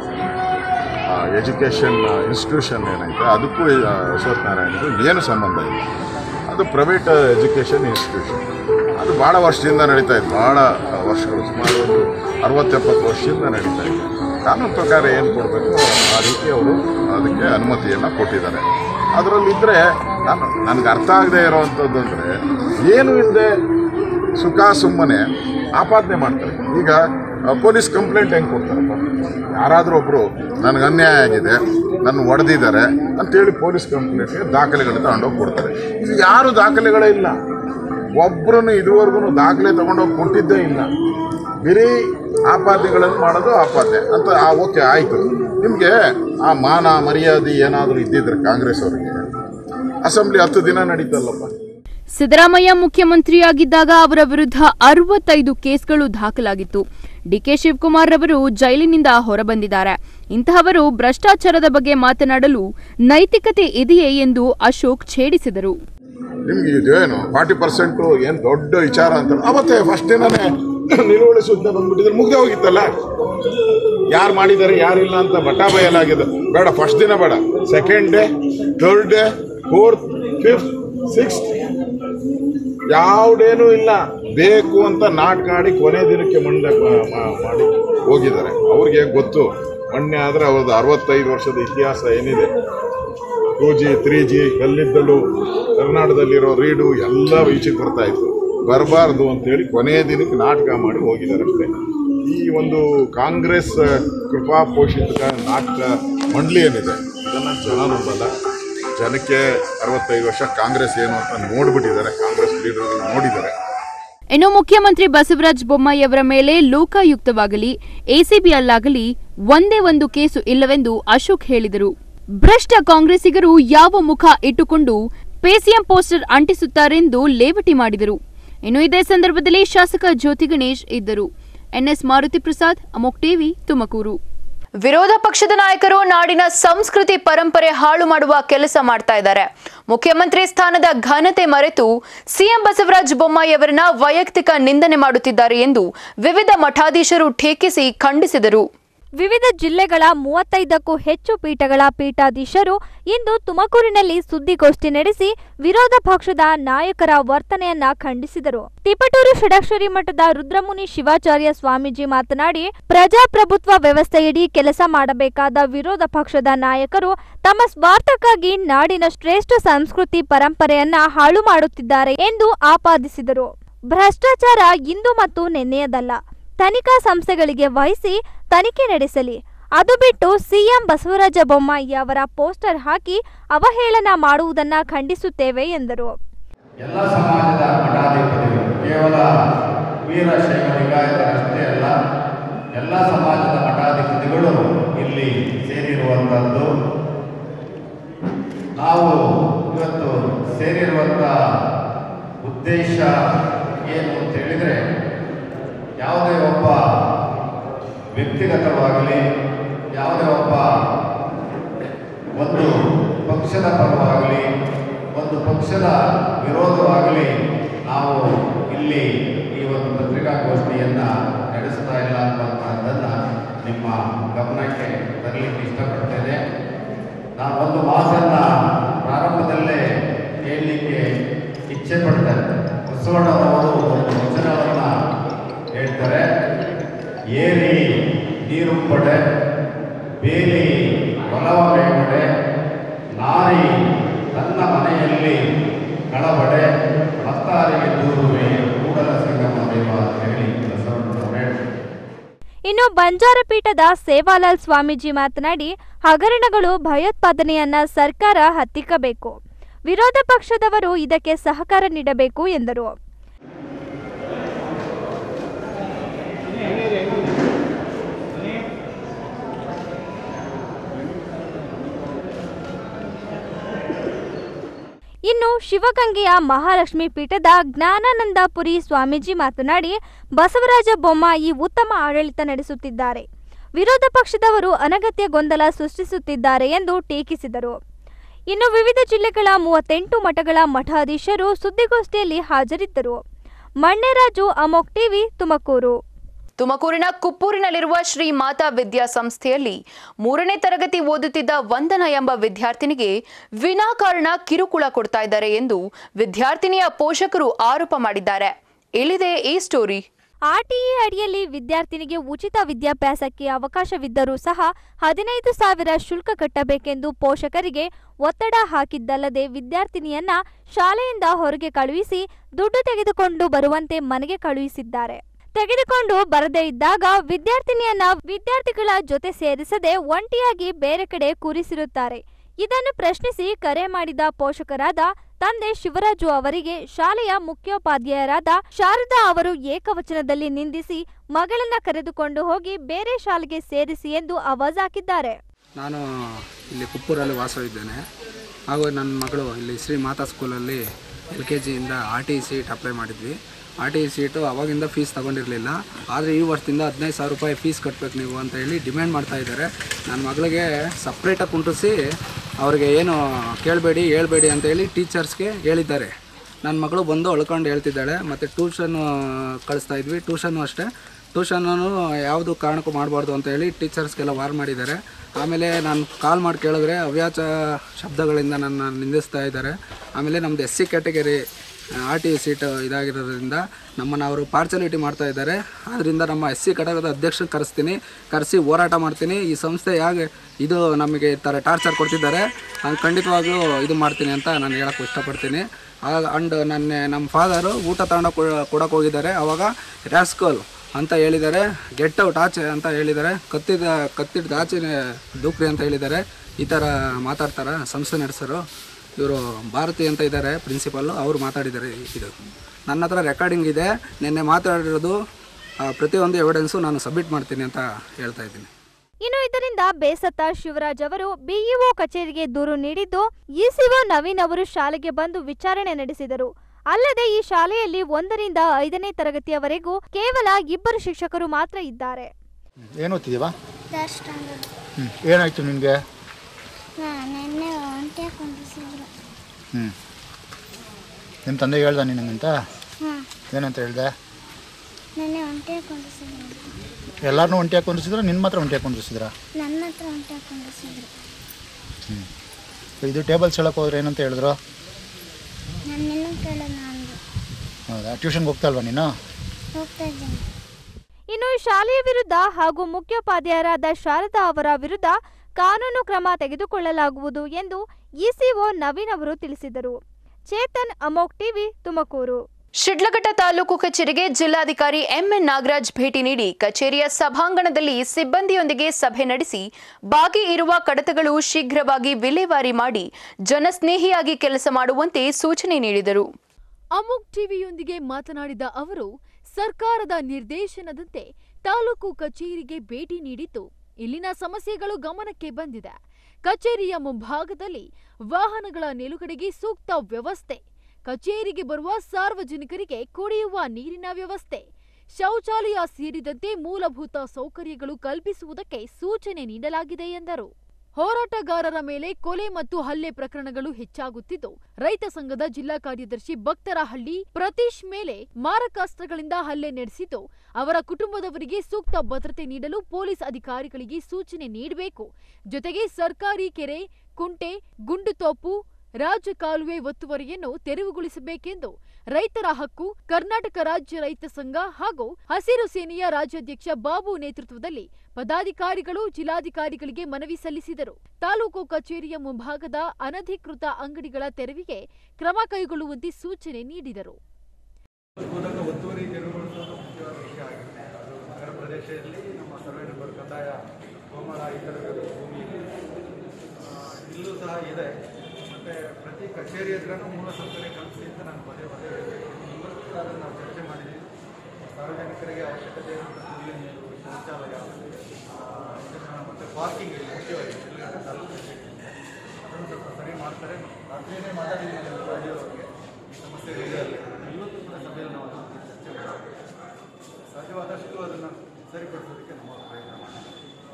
ಎಜುಕೇಷನ್ ಇನ್ಸ್ಟಿಟ್ಯೂಷನ್ ಏನೈತೆ ಅದಕ್ಕೂ ಆ, ಅಶ್ವಥ್ ನಾರಾಯಣಗೂ ಏನು ಸಂಬಂಧ ಇಲ್ಲ ಅದು ಪ್ರೈವೇಟ್ ಎಜುಕೇಷನ್ ಇನ್ಸ್ಟಿಟ್ಯೂಷನ್ ಅದು ಭಾಳ ವರ್ಷದಿಂದ ನಡೀತಾ ಇತ್ತು ಭಾಳ ವರ್ಷಗಳು ಸುಮಾರು ಒಂದು ಅರವತ್ತೆಪ್ಪತ್ತು ವರ್ಷದಿಂದ ನಡೀತಾ ಇದೆ ಕಾನೂನು ಪ್ರಕಾರ ಏನು ಕೊಡಬೇಕು ಆ ರೀತಿ ಅವರು ಅದಕ್ಕೆ ಅನುಮತಿಯನ್ನು ಕೊಟ್ಟಿದ್ದಾರೆ ಅದರಲ್ಲಿದ್ದರೆ ನಾನು ನನಗೆ ಅರ್ಥ ಆಗದೆ ಇರೋವಂಥದ್ದು ಅಂದರೆ ಏನು ಇಲ್ಲದೆ ಸುಖ ಸುಮ್ಮನೆ ಆಪಾದನೆ ಮಾಡ್ತಾರೆ ಈಗ ಆ, ಪೊಲೀಸ್ ಕಂಪ್ಲೇಂಟ್ ಹೆಂಗೆ ಕೊಡ್ತಾರಪ್ಪ ಯಾರಾದರೂ ಒಬ್ಬರು ನನಗೆ ಅನ್ಯಾಯ ಆಗಿದೆ ನನ್ನ ಹೊಡೆದಿದ್ದಾರೆ ಅಂತೇಳಿ ಪೊಲೀಸ್ ಕಂಪ್ಲೇಂಟ್ಗೆ ದಾಖಲೆಗಳು ತಗೊಂಡೋಗಿ ಕೊಡ್ತಾರೆ ಇದು ಯಾರು ದಾಖಲೆಗಳೇ ಇಲ್ಲ ಒಬ್ಬರೂ ಇದುವರೆಗೂ ದಾಖಲೆ ತಗೊಂಡೋಗಿ ಕೊಟ್ಟಿದ್ದೇ ಇಲ್ಲ ಬರೀ ಆಪಾದನೆಗಳನ್ನು ಮಾಡೋದು ಆಪಾದನೆ ಅಂತ ಆ ಓಕೆ ಆಯಿತು ನಿಮಗೆ ಆ ಮಾನ ಮರ್ಯಾದೆ ಏನಾದರೂ ಇದ್ದಿದ್ರೆ ಕಾಂಗ್ರೆಸ್ ಅವರಿಗೆ ಅಸೆಂಬ್ಲಿ ಹತ್ತು ದಿನ ನಡೀತಲ್ಲಪ್ಪ ಸಿದ್ದರಾಮಯ್ಯ ಮುಖ್ಯಮಂತ್ರಿಯಾಗಿದ್ದಾಗ ಅವರ ವಿರುದ್ಧ ಅರವತ್ತೈದು ಕೇಸ್ಗಳು ದಾಖಲಾಗಿತ್ತು ಡಿಕೆ ಶಿವಕುಮಾರ್ ರವರು ಜೈಲಿನಿಂದ ಹೊರಬಂದಿದ್ದಾರೆ ಇಂತಹವರು ಭ್ರಷ್ಟಾಚಾರದ ಬಗ್ಗೆ ಮಾತನಾಡಲು ನೈತಿಕತೆ ಇದೆಯೇ ಎಂದು ಅಶೋಕ್ ಛೇಡಿಸಿದರು ನಿಮ್ಗೆ ಇದೇನು ಫಾರ್ಟಿ ಪರ್ಸೆಂಟು ಏನು ದೊಡ್ಡ ವಿಚಾರ ಅಂತ ಅವತ್ತೇ ಫಸ್ಟ್ ದಿನನೇ ನಿಲುವಳಿ ಸೂಚನೆ ಬಂದ್ಬಿಟ್ಟಿದ್ರೆ ಮುಗ್ದೇ ಹೋಗಿತ್ತಲ್ಲ ಯಾರು ಮಾಡಿದ್ದಾರೆ ಯಾರಿಲ್ಲ ಅಂತ ಬಟಾ ಬಯಲಾಗಿದೆ ಬೇಡ ಫಸ್ಟ್ ದಿನ ಬೇಡ second day third day fourth fifth sixth ಯಾವುದೇನೂ ಇಲ್ಲ ಬೇಕು ಅಂತ ನಾಟಕ ಆಡಿ ಕೊನೆ ದಿನಕ್ಕೆ ಮಂಡ್ಯ ಮಾ- ಮಾ- ಮಾಡಿ ಹೋಗಿದ್ದಾರೆ ಅವ್ರಿಗೆ ಗೊತ್ತು ಮೊನ್ನೆ ಆದರೆ ಅವ್ರದ್ದು ಅರವತ್ತೈದು ವರ್ಷದ ಇತಿಹಾಸ ಏನಿದೆ ಟೂ ಜಿ ತ್ರೀ ಜಿ ಕಲ್ಲಿದ್ದಲು ಕರ್ನಾಟಕದಲ್ಲಿರೋ ರೀಡು ಎಲ್ಲ ಈಚೆಗೆ ಬರ್ತಾ ಇತ್ತು ಬರಬಾರ್ದು ಅಂತೇಳಿ ಕೊನೆಯ ದಿನಕ್ಕೆ ನಾಟಕ ಮಾಡಿ ಹೋಗಿದ್ದಾರೆ ಅಷ್ಟೇ ಈ ಒಂದು ಕಾಂಗ್ರೆಸ್ ಕೃಪಾ ಪೋಷಿತ ನಾಟಕ ಮಂಡಳಿ ಏನಿದೆ ಇದನ್ನು ಜನ ನಂಬಲ್ಲ ಜನಕ್ಕೆ ಅರವತ್ತೈದು ವರ್ಷ ಕಾಂಗ್ರೆಸ್ ಏನು ಅಂತ ನೋಡ್ಬಿಟ್ಟಿದ್ದಾರೆ ಕಾಂಗ್ರೆಸ್ ಲೀಡರ್ ನೋಡಿದ್ದಾರೆ ಇನ್ನು ಮುಖ್ಯಮಂತ್ರಿ ಬಸವರಾಜ ಬೊಮ್ಮಾಯಿ ಅವರ ಮೇಲೆ ಲೋಕಾಯುಕ್ತವಾಗಲಿ ಎಸಿಬಿಯಲ್ಲಾಗಲಿ ಒಂದೇ ಒಂದು ಕೇಸು ಇಲ್ಲವೆಂದು ಅಶೋಕ್ ಹೇಳಿದರು ಭ್ರಷ್ಟ ಕಾಂಗ್ರೆಸ್ಸಿಗರು ಯಾವ ಮುಖ ಇಟ್ಟುಕೊಂಡು ಪೇಸಿಎಂ ಪೋಸ್ಟರ್ ಅಂಟಿಸುತ್ತಾರೆಂದು ಲೇವಟಿ ಮಾಡಿದರು ಇನ್ನು ಇದೇ ಸಂದರ್ಭದಲ್ಲಿ ಶಾಸಕ ಜ್ಯೋತಿ ಗಣೇಶ್ ಇದ್ದರು ಎನ್ಎಸ್ ಮಾರುತಿ ಪ್ರಸಾದ್ ಅಮೋಕ್ ಟಿವಿ ತುಮಕೂರು ವಿರೋಧ ಪಕ್ಷದ ನಾಯಕರು ನಾಡಿನ ಸಂಸ್ಕೃತಿ ಪರಂಪರೆ ಹಾಳು ಮಾಡುವ ಕೆಲಸ ಮಾಡ್ತಾ ಇದ್ದಾರೆ ಮುಖ್ಯಮಂತ್ರಿ ಸ್ಥಾನದ ಘನತೆ ಮರೆತು ಸಿಎಂ ಬಸವರಾಜ ಬೊಮ್ಮಾಯಿ ಅವರನ್ನ ವೈಯಕ್ತಿಕ ನಿಂದನೆ ಮಾಡುತ್ತಿದ್ದಾರೆ ಎಂದು ವಿವಿಧ ಮಠಾಧೀಶರು ಟೀಕಿಸಿ ಖಂಡಿಸಿದರು ವಿವಿಧ ಜಿಲ್ಲೆಗಳ ಮೂವತ್ತೈದಕ್ಕೂ ಹೆಚ್ಚು ಪೀಠಗಳ ಪೀಠಾಧೀಶರು ಇಂದು ತುಮಕೂರಿನಲ್ಲಿ ಸುದ್ದಿಗೋಷ್ಠಿ ನಡೆಸಿ ವಿರೋಧ ಪಕ್ಷದ ನಾಯಕರ ವರ್ತನೆಯನ್ನ ಖಂಡಿಸಿದರು ತಿಪಟೂರು ಷಡಕ್ಷರಿ ಮಠದ ರುದ್ರಮುನಿ ಶಿವಾಚಾರ್ಯ ಸ್ವಾಮೀಜಿ ಮಾತನಾಡಿ ಪ್ರಜಾಪ್ರಭುತ್ವ ವ್ಯವಸ್ಥೆಯಡಿ ಕೆಲಸ ಮಾಡಬೇಕಾದ ವಿರೋಧ ಪಕ್ಷದ ನಾಯಕರು ತಮ್ಮ ಸ್ವಾರ್ಥಕ್ಕಾಗಿ ನಾಡಿನ ಶ್ರೇಷ್ಠ ಸಂಸ್ಕೃತಿ ಪರಂಪರೆಯನ್ನ ಹಾಳು ಮಾಡುತ್ತಿದ್ದಾರೆ ಎಂದು ಆಪಾದಿಸಿದರು ಭ್ರಷ್ಟಾಚಾರ ಇಂದು ಮತ್ತು ನಿನ್ನೆಯದಲ್ಲ ತನಿಖಾ ಸಂಸ್ಥೆಗಳಿಗೆ ವಹಿಸಿ ತನಿಖೆ ನಡೆಸಲಿ ಅದು ಬಿಟ್ಟು ಸಿಎಂ ಬಸವರಾಜ ಬೊಮ್ಮಾಯಿ ಅವರ ಪೋಸ್ಟರ್ ಹಾಕಿ ಅವಹೇಳನ ಮಾಡುವುದನ್ನ ಖಂಡಿಸುತ್ತೇವೆ ಎಂದರು ಎಲ್ಲ ಸಮಾಜದ ಮಠಾಧಿಪತಿಗಳು ಕೇವಲ ವೀರಶೈವ ಲಿಂಗಾಯತರಷ್ಟೇ ಅಲ್ಲ ಎಲ್ಲ ಸಮಾಜದ ಮಠಾಧಿಪತಿಗಳು ಇಲ್ಲಿ ಸೇರಿರುವಂಥದ್ದು ನಾವು ಇವತ್ತು ಸೇರಿರುವಂಥ ಉದ್ದೇಶ ಏನು ಅಂತ ಹೇಳಿದರೆ ಯಾವುದೇ ಒಬ್ಬ ವ್ಯಕ್ತಿಗತವಾಗಲಿ ಯಾವುದೇ ಒಬ್ಬ ಒಂದು ಪಕ್ಷದ ಪರವಾಗಲಿ ಒಂದು ಪಕ್ಷದ ವಿರೋಧವಾಗಲಿ ನಾವು ಇಲ್ಲಿ ಈ ಒಂದು ಪತ್ರಿಕಾಗೋಷ್ಠಿಯನ್ನು ನಡೆಸ್ತಾ ಇಲ್ಲ ಅನ್ನುವಂಥದ್ದನ್ನು ನಿಮ್ಮ ಗಮನಕ್ಕೆ ತರಲಿಕ್ಕೆ ಇಷ್ಟಪಡ್ತೇನೆ ನಾನು ಒಂದು ಮಾತನ್ನು ಪ್ರಾರಂಭದಲ್ಲೇ ಹೇಳಲಿಕ್ಕೆ ಇಚ್ಛೆ ಪಡ್ತೇನೆ ಬಸವಣ್ಣನವರು ಒಂದು ವಚನವನ್ನು ಹೇಳ್ತಾರೆ ಏರಿ ನೀರುಪ್ಪಡೆ ಬೇಲಿ ಹೊಲವ ಮೇವಡೆ ನಾರಿ ತನ್ನ ಮನೆಯಲ್ಲಿ ಕಳಬಡೆ ಮತ್ತಾರಿಗೆ ದೂರುವೆ ಕೂಡಲ ಸಂಗಮ ದೇವ ಅಂತ ಹೇಳಿ ಬಸವಣ್ಣನವರು ಹೇಳ್ತಾರೆ ಇನ್ನು ಬಂಜಾರ ಪೀಠದ ಸೇವಾಲಾಲ್ ಸ್ವಾಮೀಜಿ ಮಾತನಾಡಿ ಹಗರಣಗಳು ಭಯೋತ್ಪಾದನೆಯನ್ನ ಸರ್ಕಾರ ಹತ್ತಿಕ್ಕಬೇಕು ವಿರೋಧ ಪಕ್ಷದವರು ಇದಕ್ಕೆ ಸಹಕಾರ ನೀಡಬೇಕು ಎಂದರು ಇನ್ನು ಶಿವಗಂಗೆಯ ಮಹಾಲಕ್ಷ್ಮಿ ಪೀಠದ ಜ್ಞಾನಾನಂದಪುರಿ ಸ್ವಾಮೀಜಿ ಮಾತನಾಡಿ ಬಸವರಾಜ ಬೊಮ್ಮಾಯಿ ಉತ್ತಮ ಆಡಳಿತ ನಡೆಸುತ್ತಿದ್ದಾರೆ ವಿರೋಧ ಪಕ್ಷದವರು ಅನಗತ್ಯ ಗೊಂದಲ ಸೃಷ್ಟಿಸುತ್ತಿದ್ದಾರೆ ಎಂದು ಟೀಕಿಸಿದರು ಇನ್ನು ವಿವಿಧ ಜಿಲ್ಲೆಗಳ ಮೂವತ್ತೆಂಟು ಮಠಗಳ ಮಠಾಧೀಶರು ಸುದ್ದಿಗೋಷ್ಠಿಯಲ್ಲಿ ಹಾಜರಿದ್ದರು ಮಣ್ಣೆರಾಜು ಅಮೋಕ್ ಟಿವಿ ತುಮಕೂರು ತುಮಕೂರಿನ ಕುಪ್ಪೂರಿನಲ್ಲಿರುವ ಶ್ರೀ ಮಾತಾ ವಿದ್ಯಾಸಂಸ್ಥೆಯಲ್ಲಿ ಮೂರನೇ ತರಗತಿ ಓದುತ್ತಿದ್ದ ವಂದನ ಎಂಬ ವಿದ್ಯಾರ್ಥಿನಿಗೆ ವಿನಾಕಾರಣ ಕಿರುಕುಳ ಕೊಡ್ತಾ ಇದ್ದಾರೆ ಎಂದು ವಿದ್ಯಾರ್ಥಿನಿಯ ಪೋಷಕರು ಆರೋಪ ಮಾಡಿದ್ದಾರೆ ಇಲ್ಲಿದೆ ಈ ಸ್ಟೋರಿ ಆರ್ಟಿಇ ಅಡಿಯಲ್ಲಿ ವಿದ್ಯಾರ್ಥಿನಿಗೆ ಉಚಿತ ವಿದ್ಯಾಭ್ಯಾಸಕ್ಕೆ ಅವಕಾಶವಿದ್ದರೂ ಸಹ ಹದಿನೈದು ಸಾವಿರ ಶುಲ್ಕ ಕಟ್ಟಬೇಕೆಂದು ಪೋಷಕರಿಗೆ ಒತ್ತಡ ಹಾಕಿದ್ದಲ್ಲದೆ ವಿದ್ಯಾರ್ಥಿನಿಯನ್ನ ಶಾಲೆಯಿಂದ ಹೊರಗೆ ಕಳುಹಿಸಿ ದುಡ್ಡು ತೆಗೆದುಕೊಂಡು ಬರುವಂತೆ ಮನೆಗೆ ಕಳುಹಿಸಿದ್ದಾರೆ ತೆಗೆದುಕೊಂಡು ಬರದೇ ಇದ್ದಾಗ ವಿದ್ಯಾರ್ಥಿನಿಯನ್ನ ವಿದ್ಯಾರ್ಥಿಗಳ ಜೊತೆ ಸೇರಿಸದೆ ಒಂಟಿಯಾಗಿ ಬೇರೆ ಕಡೆ ಕೂರಿಸಿರುತ್ತಾರೆ ಇದನ್ನು ಪ್ರಶ್ನಿಸಿ ಕರೆ ಮಾಡಿದ ಪೋಷಕರಾದ ತಂದೆ ಶಿವರಾಜು ಅವರಿಗೆ ಶಾಲೆಯ ಮುಖ್ಯೋಪಾಧ್ಯಾಯರಾದ ಶಾರದಾ ಅವರು ಏಕವಚನದಲ್ಲಿ ನಿಂದಿಸಿ ಮಗಳನ್ನ ಕರೆದುಕೊಂಡು ಹೋಗಿ ಬೇರೆ ಶಾಲೆಗೆ ಸೇರಿಸಿ ಎಂದು ಆವಾಜ್ ಹಾಕಿದ್ದಾರೆ ನಾನು ಇಲ್ಲಿ ಕುಪ್ಪೂರಲ್ಲಿ ವಾಸವಿದ್ದೇನೆ ಹಾಗೂ ನನ್ನ ಮಗಳು ಇಲ್ಲಿ ಶ್ರೀ ಮಾತಾ ಸ್ಕೂಲಲ್ಲಿ ಎಲ್ ಕೆ ಜಿಯಿಂದ ಆರ್ ಟಿ ಸೀಟ್ ಅಪ್ಲೈ ಮಾಡಿದ್ವಿ ಆರ್ ಟಿ ಸೀಟು ಅವಾಗಿಂದ ಫೀಸ್ ತೊಗೊಂಡಿರಲಿಲ್ಲ ಆದರೆ ಈ ವರ್ಷದಿಂದ ಹದಿನೈದು ಸಾವಿರ ರೂಪಾಯಿ ಫೀಸ್ ಕಟ್ಟಬೇಕು ನೀವು ಅಂತ ಹೇಳಿ ಡಿಮ್ಯಾಂಡ್ ಮಾಡ್ತಾ ಇದ್ದಾರೆ ನನ್ನ ಮಗಳಿಗೆ ಸಪ್ರೇಟಾಗಿ ಕುಂಟಿಸಿ ಅವ್ರಿಗೆ ಏನು ಕೇಳಬೇಡಿ ಹೇಳ್ಬೇಡಿ ಅಂತ ಹೇಳಿ ಟೀಚರ್ಸ್ಗೆ ಹೇಳಿದ್ದಾರೆ ನನ್ನ ಮಗಳು ಬಂದು ಅಳ್ಕೊಂಡು ಹೇಳ್ತಿದ್ದಾಳೆ ಮತ್ತು ಟ್ಯೂಷನ್ ಕಳಿಸ್ತಾ ಇದ್ವಿ ಟ್ಯೂಷನ್ನು ಅಷ್ಟೇ ಟ್ಯೂಷನನ್ನು ಯಾವುದು ಕಾರಣಕ್ಕೂ ಮಾಡಬಾರ್ದು ಅಂತ ಹೇಳಿ ಟೀಚರ್ಸ್ಗೆಲ್ಲ ವಾರ್ ಮಾಡಿದ್ದಾರೆ ಆಮೇಲೆ ನಾನು ಕಾಲ್ ಮಾಡಿ ಕೇಳಿದ್ರೆ ಅವ್ಯಾಚ ಶಬ್ದಗಳಿಂದ ನನ್ನ ನಿಂದಿಸ್ತಾ ಇದ್ದಾರೆ ಆಮೇಲೆ ನಮ್ಮದು S C category R T seat ಇದಾಗಿರೋದ್ರಿಂದ ನಮ್ಮನ್ನು ಅವರು ಪಾರ್ಚಲಿಟಿ ಮಾಡ್ತಾ ಇದ್ದಾರೆ ಆದ್ದರಿಂದ ನಮ್ಮ ಎಸ್ ಸಿ ಘಟಕದ ಅಧ್ಯಕ್ಷನ ಕರೆಸ್ತೀನಿ ಕರೆಸಿ ಹೋರಾಟ ಮಾಡ್ತೀನಿ ಈ ಸಂಸ್ಥೆ ಹೇಗೆ ಇದು ನಮಗೆ ಈ ಥರ ಟಾರ್ಚರ್ ಕೊಡ್ತಿದ್ದಾರೆ ನಾನು ಖಂಡಿತವಾಗ್ಲೂ ಇದು ಮಾಡ್ತೀನಿ ಅಂತ ನಾನು ಹೇಳೋಕ್ಕೆ ಇಷ್ಟಪಡ್ತೀನಿ ಅಂಡ್ ನನ್ನ ನಮ್ಮ ಫಾದರು ಊಟ ತಗೊಂಡೋಗಿ ಕೊಡೋಕೆ ಹೋಗಿದ್ದಾರೆ ಆವಾಗ ರ್ಯಾಸ್ಕೋಲ್ ಅಂತ ಹೇಳಿದ್ದಾರೆ ಗೆಟ್ ಔಟ್ ಆಚೆ ಅಂತ ಹೇಳಿದ್ದಾರೆ ಕತ್ತಿದ ಕತ್ತಿಡ್ದ ಆಚೆ ದೂಕ್ರಿ ಅಂತ ಹೇಳಿದ್ದಾರೆ ಈ ಥರ ಮಾತಾಡ್ತಾರೆ ಸಂಸ್ಥೆ ನಡೆಸೋರು ಇವರು ಭಾರತಿ ಅಂತ ಇದ್ದಾರೆ ಪ್ರಿನ್ಸಿಪಲ್ಲು ಅವರು ಮಾತಾಡಿದ್ದಾರೆ ಇದು ನನ್ನ ಹತ್ರ ರೆಕಾರ್ಡಿಂಗ್ ಇದೆ ನಿನ್ನೆ ಮಾತಾಡಿರೋದು ಆ, ಪ್ರತಿಯೊಂದು ಎವಿಡೆನ್ಸು ನಾನು ಸಬ್ಮಿಟ್ ಮಾಡ್ತೀನಿ ಅಂತ ಹೇಳ್ತಾ ಇದ್ದೀನಿ ಇನ್ನು ಇದರಿಂದ ಬೇಸತ್ತ ಶಿವರಾಜ್ ಅವರು ಬಿಇಒ ಕಚೇರಿಗೆ ದೂರು ನೀಡಿದ್ದು ಇಸಿಒ ನವೀನ್ ಅವರು ಶಾಲೆಗೆ ಬಂದು ವಿಚಾರಣೆ ನಡೆಸಿದರು ಅಲ್ಲದೆ ಈ ಶಾಲೆಯಲ್ಲಿ ಒಂದರಿಂದ ಐದನೇ ತರಗತಿಯವರೆಗೂ ಕೇವಲ ಇಬ್ಬರು ಶಿಕ್ಷಕರು ಮಾತ್ರ ಇದ್ದಾರೆ ಏನು ಓದ್ತಿದ್ದೀವಾ ಥರ್ಡ್ ಸ್ಟ್ಯಾಂಡರ್ಡ್ ಹ್ಞೂ ಏನಾಯಿತು ನಿನಗೆ ನೆನ್ನೆ ಒಂಟೆ ಕುಂಡಿಸಿದ್ರು ಹ್ಞೂ ನಿಮ್ಮ ತಂದೆಗೆ ಹೇಳ್ದ ನಿನಗಂತ ಹಾಂ ಏನಂತ ಹೇಳ್ದೆ ನೆನ್ನೆ ಒಂಟೆ ಕುಂಡಿಸಿದ್ರು ಎಲ್ಲರನ್ನೂ ಒಂಟಿ ಹಾಕಿ ಕುಂದಿಸಿದ್ರ ನಿನ್ನ ಮಾತ್ರ ಒಂಟಿ ಹಾಕಿ ಕುಂದಿಸಿದ್ರಾ ನನ್ನ ಹತ್ರ ಒಂಟೆ ಕುಂಡಿಸಿದ್ರು ಹ್ಞೂ ಇದು ಟೇಬಲ್ಸ್ ಹೇಳಕ್ಕೆ ಹೋದ್ರೆ ಏನಂತ ಹೇಳಿದ್ರು ನಾನು ನಿನ್ನ ಕೇಳೋಣ ಅಂದ್ರು ಹೌದಾ ಟ್ಯೂಷನ್ಗೆ ಹೋಗ್ತಾ ಇಲ್ವಾ ನೀನು ಹೋಗ್ತಾ ಇದ್ದೀನಿ ಇನ್ನು ಈ ಶಾಲೆಯ ವಿರುದ್ಧ ಹಾಗೂ ಮುಖ್ಯೋಪಾಧ್ಯಾಯರಾದ ಶಾರದಾ ಅವರ ವಿರುದ್ಧ ಕಾನೂನು ಕ್ರಮ ತೆಗೆದುಕೊಳ್ಳಲಾಗುವುದು ಎಂದು ಇಸಿಒ ನವೀನ್ ಅವರು ತಿಳಿಸಿದರು ಚೇತನ್ ಅಮೋಕ್ ಟಿವಿ ತುಮಕೂರು ಶಿಡ್ಲಘಟ್ಟ ತಾಲೂಕು ಕಚೇರಿಗೆ ಜಿಲ್ಲಾಧಿಕಾರಿ ಎಂಎನ್ ನಾಗರಾಜ್ ಭೇಟಿ ನೀಡಿ ಕಚೇರಿಯ ಸಭಾಂಗಣದಲ್ಲಿ ಸಿಬ್ಬಂದಿಯೊಂದಿಗೆ ಸಭೆ ನಡೆಸಿ ಬಾಕಿ ಇರುವ ಕಡತಗಳು ಶೀಘ್ರವಾಗಿ ವಿಲೇವಾರಿ ಮಾಡಿ ಜನಸ್ನೇಹಿಯಾಗಿ ಕೆಲಸ ಮಾಡುವಂತೆ ಸೂಚನೆ ನೀಡಿದರು ಅಮುಕ್ ಟಿವಿಯೊಂದಿಗೆ ಮಾತನಾಡಿದ ಅವರು ಸರ್ಕಾರದ ನಿರ್ದೇಶನದಂತೆ ತಾಲೂಕು ಕಚೇರಿಗೆ ಭೇಟಿ ನೀಡಿದ್ದು ಇಲ್ಲಿನ ಸಮಸ್ಯೆಗಳು ಗಮನಕ್ಕೆ ಬಂದಿದೆ ಕಚೇರಿಯ ಮುಂಭಾಗದಲ್ಲಿ ವಾಹನಗಳ ನಿಲುಗಡೆಗೆ ಸೂಕ್ತ ವ್ಯವಸ್ಥೆ ಕಚೇರಿಗೆ ಬರುವ ಸಾರ್ವಜನಿಕರಿಗೆ ಕುಡಿಯುವ ನೀರಿನ ವ್ಯವಸ್ಥೆ ಶೌಚಾಲಯ ಸೇರಿದಂತೆ ಮೂಲಭೂತ ಸೌಕರ್ಯಗಳು ಕಲ್ಪಿಸುವುದಕ್ಕೆ ಸೂಚನೆ ನೀಡಲಾಗಿದೆ ಎಂದರು ಹೋರಾಟಗಾರರ ಮೇಲೆ ಕೊಲೆ ಮತ್ತು ಹಲ್ಲೆ ಪ್ರಕರಣಗಳು ಹೆಚ್ಚಾಗುತ್ತಿದ್ದು ರೈತ ಸಂಘದ ಜಿಲ್ಲಾ ಕಾರ್ಯದರ್ಶಿ ಭಕ್ತರಹಳ್ಳಿ ಪ್ರತೀಶ್ ಮೇಲೆ ಮಾರಕಾಸ್ತ್ರಗಳಿಂದ ಹಲ್ಲೆ ನಡೆಸಿದ್ದು ಅವರ ಕುಟುಂಬದವರಿಗೆ ಸೂಕ್ತ ಭದ್ರತೆ ನೀಡಲು ಪೊಲೀಸ್ ಅಧಿಕಾರಿಗಳಿಗೆ ಸೂಚನೆ ನೀಡಬೇಕು ಜೊತೆಗೆ ಸರ್ಕಾರಿ ಕೆರೆ ಕುಂಟೆ ಗುಂಡುತೋಪು ರಾಜ ಕಾಲುವೆ ಒತ್ತುವರಿಯನ್ನು ತೆರವುಗೊಳಿಸಬೇಕೆಂದು ರೈತರ ಹಕ್ಕು ಕರ್ನಾಟಕ ರಾಜ್ಯ ರೈತ ಸಂಘ ಹಾಗೂ ಹಸಿರು ಸೇನೆಯ ರಾಜ್ಯಾಧ್ಯಕ್ಷ ಬಾಬು ನೇತೃತ್ವದಲ್ಲಿ ಪದಾಧಿಕಾರಿಗಳು ಜಿಲ್ಲಾಧಿಕಾರಿಗಳಿಗೆ ಮನವಿ ಸಲ್ಲಿಸಿದರು ತಾಲೂಕು ಕಚೇರಿಯ ಮುಂಭಾಗದ ಅನಧಿಕೃತ ಅಂಗಡಿಗಳ ತೆರವಿಗೆ ಕ್ರಮ ಕೈಗೊಳ್ಳುವಂತೆ ಸೂಚನೆ ನೀಡಿದರು ಒತ್ತುವರಿ ತೆರವುಗೊಳಿಸುವುದು ಮುಖ್ಯವಾದ ವಿಷಯ ಆಗಿದೆ ಅದು ನಗರ ಪ್ರದೇಶದಲ್ಲಿ ನಮ್ಮ ಸರ್ವೆ ನಂಬರ್ ಕಂದಾಯ ಕೋಮಳ ಇತರ ಭೂಮಿ ಇದೆ. ಆ, ಇಲ್ಲೂ ಸಹ ಇದೆ ಮತ್ತು ಪ್ರತಿ ಕಚೇರಿ ಹತ್ರನೂ ಮೂಲಸೌಕರ್ಯ ಕಲ್ಪಿಸಿ ಅಂತ ನಾನು ಪದೇ ಪದೇ ಹೇಳ್ತೀನಿ. ಇವತ್ತು ಸಹ ಅದನ್ನು ನಾವು ಚರ್ಚೆ ಮಾಡಿದ್ದೀವಿ ಸಾರ್ವಜನಿಕರಿಗೆ ಅವಶ್ಯಕತೆ ಇರುವಂಥ ಕುಡಿಯುವ ನೀರು ಶೌಚಾಲಯ ಆ, ಇದನ್ನ ಮತ್ತು ಪಾರ್ಕಿಂಗ್ ಇಲ್ಲಿ ಮುಖ್ಯವಾಗಿ ಶಿಡ್ಲಘಟ್ಟ ತಾಲೂಕು ಕಚೇರಿಯಲ್ಲಿ. ಅದನ್ನು ಸ್ವಲ್ಪ ಸರಿ ಮಾಡ್ತಾರೆ ರಾತ್ರಿಯೇ ಮಾತಾಡಿದ್ದೀನಿ ರಾಜ್ಯದವರಿಗೆ ಈ ಸಮಸ್ಯೆಗಳಿದೆ ಅಲ್ಲಿ ಇವತ್ತು ಕೂಡ ಸಭೆಯಲ್ಲಿ ನಾವು ಅದನ್ನು ಚರ್ಚೆ ಮಾಡ್ತೀವಿ ಸಾಧ್ಯವಾದಷ್ಟು ಅದನ್ನು ಸರಿಪಡಿಸೋದಕ್ಕೆ ನಮ್ಮ ಪ್ರಯತ್ನ ಮಾಡ್ತೀವಿ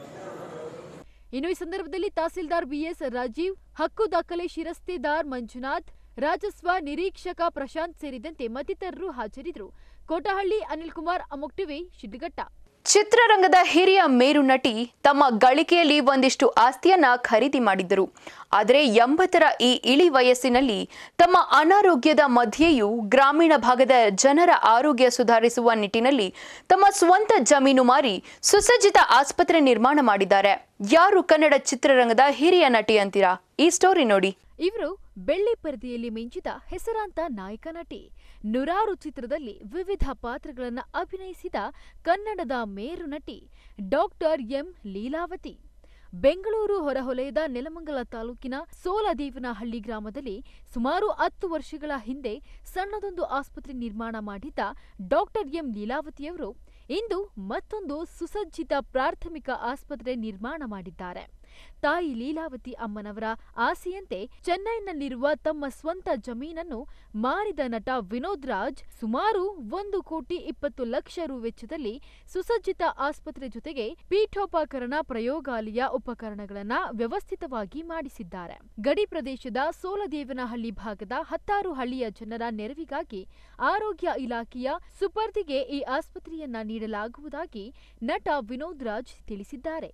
ಇನ್ನು ಈ ಸಂದರ್ಭದಲ್ಲಿ ತಹಸೀಲ್ದಾರ್ ಬಿಎಸ್ ರಾಜೀವ್ ಹಕ್ಕು ದಾಖಲೆ ಶಿರಸ್ತೆದಾರ್ ಮಂಜುನಾಥ್ ರಾಜಸ್ವ ನಿರೀಕ್ಷಕ ಪ್ರಶಾಂತ್ ಸೇರಿದಂತೆ ಮತ್ತಿತರರು ಹಾಜರಿದ್ದರು ಕೋಟಹಳ್ಳಿ ಅನಿಲ್ ಕುಮಾರ್ ಅಮೋಕ್ ಟಿವಿ ಶಿಡ್ಲಘಟ್ಟ ಚಿತ್ರರಂಗದ ಹಿರಿಯ ಮೇರು ನಟಿ ತಮ್ಮ ಗಳಿಕೆಯಲ್ಲಿ ಒಂದಿಷ್ಟು ಆಸ್ತಿಯನ್ನ ಖರೀದಿ ಮಾಡಿದ್ದರು ಆದರೆ ಎಂಬತ್ತರ ಈ ಇಳಿ ವಯಸ್ಸಿನಲ್ಲಿ ತಮ್ಮ ಅನಾರೋಗ್ಯದ ಮಧ್ಯೆಯೂ ಗ್ರಾಮೀಣ ಭಾಗದ ಜನರ ಆರೋಗ್ಯ ಸುಧಾರಿಸುವ ನಿಟ್ಟಿನಲ್ಲಿ ತಮ್ಮ ಸ್ವಂತ ಜಮೀನು ಮಾರಿ ಸುಸಜ್ಜಿತ ಆಸ್ಪತ್ರೆ ನಿರ್ಮಾಣ ಮಾಡಿದ್ದಾರೆ ಯಾರು ಕನ್ನಡ ಚಿತ್ರರಂಗದ ಹಿರಿಯ ನಟಿ ಅಂತೀರಾ ಈ ಸ್ಟೋರಿ ನೋಡಿ ಇವರು ಬೆಳ್ಳಿ ಪರದೆಯಲ್ಲಿ ಮಿಂಚಿದ ಹೆಸರಾಂತ ನಾಯಕ ನಟಿ ನೂರಾರು ಚಿತ್ರದಲ್ಲಿ ವಿವಿಧ ಪಾತ್ರಗಳನ್ನು ಅಭಿನಯಿಸಿದ ಕನ್ನಡದ ಮೇರು ನಟಿ ಡಾಕ್ಟರ್ ಎಂ ಲೀಲಾವತಿ ಬೆಂಗಳೂರು ಹೊರವಲಯದ ನೆಲಮಂಗಲ ತಾಲೂಕಿನ ಸೋಲದೇವನಹಳ್ಳಿ ಗ್ರಾಮದಲ್ಲಿ ಸುಮಾರು ಹತ್ತು ವರ್ಷಗಳ ಹಿಂದೆ ಸಣ್ಣದೊಂದು ಆಸ್ಪತ್ರೆ ನಿರ್ಮಾಣ ಮಾಡಿದ್ದ ಡಾಕ್ಟರ್ ಎಂ ಲೀಲಾವತಿಯವರು ಇಂದು ಮತ್ತೊಂದು ಸುಸಜ್ಜಿತ ಪ್ರಾಥಮಿಕ ಆಸ್ಪತ್ರೆ ನಿರ್ಮಾಣ ಮಾಡಿದ್ದಾರೆ ತಾಯಿ ಲೀಲಾವತಿ ಅಮ್ಮನವರ ಆಸೆಯಂತೆ ಚೆನ್ನೈನಲ್ಲಿರುವ ತಮ್ಮ ಸ್ವಂತ ಜಮೀನನ್ನು ಮಾರಿದ ನಟ ವಿನೋದ್ ರಾಜ್ ಸುಮಾರು ಒಂದು ಕೋಟಿ ಇಪ್ಪತ್ತು ಲಕ್ಷ ರು ವೆಚ್ಚದಲ್ಲಿ ಸುಸಜ್ಜಿತ ಆಸ್ಪತ್ರೆ ಜೊತೆಗೆ ಪೀಠೋಪಕರಣ ಪ್ರಯೋಗಾಲಯ ಉಪಕರಣಗಳನ್ನ ವ್ಯವಸ್ಥಿತವಾಗಿ ಮಾಡಿಸಿದ್ದಾರೆ ಗಡಿ ಪ್ರದೇಶದ ಸೋಲದೇವನಹಳ್ಳಿ ಭಾಗದ ಹತ್ತಾರು ಹಳ್ಳಿಯ ಜನರ ನೆರವಿಗಾಗಿ ಆರೋಗ್ಯ ಇಲಾಖೆಯ ಸುಪರ್ದಿಗೆ ಈ ಆಸ್ಪತ್ರೆಯನ್ನ ನೀಡಲಾಗುವುದಾಗಿ ನಟ ವಿನೋದ್ ರಾಜ್ ತಿಳಿಸಿದ್ದಾರೆ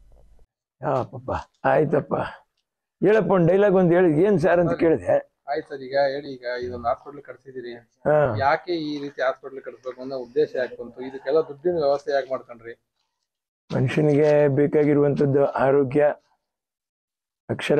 ಪಾಪ ಆಯ್ತಪ್ಪ ಹೇಳಪ್ಪ ಒಂದು ಡೈಲಾಗ್ ಒಂದು ಹೇಳಿ ಏನ್ ಸರ್ ಅಂತ ಕೇಳಿದೆ ಆಯ್ತು ಸರ್ ಈಗ ಹೇಳಿ ಈಗ ಇದೊಂದು ಹಾಸ್ಪಿಟ್ಲ್ ಕಟ್ಸಿದಿರಿ ಹಾ. ಯಾಕೆ ಈ ರೀತಿ ಹಾಸ್ಪಿಟ್ಲ್ ಕಟ್ಸ್ಬೇಕು ಅನ್ನೋ ಉದ್ದೇಶ ಯಾಕೆ ಬಂತು ಇದಕ್ಕೆಲ್ಲ ದುಡ್ಡಿನ ವ್ಯವಸ್ಥೆ ಯಾಕೆ ಮಾಡ್ಕೊಂಡ್ರಿ ಮನುಷ್ಯನಿಗೆ ಬೇಕಾಗಿರುವಂಥದ್ದು ಆರೋಗ್ಯ ಅಕ್ಷರ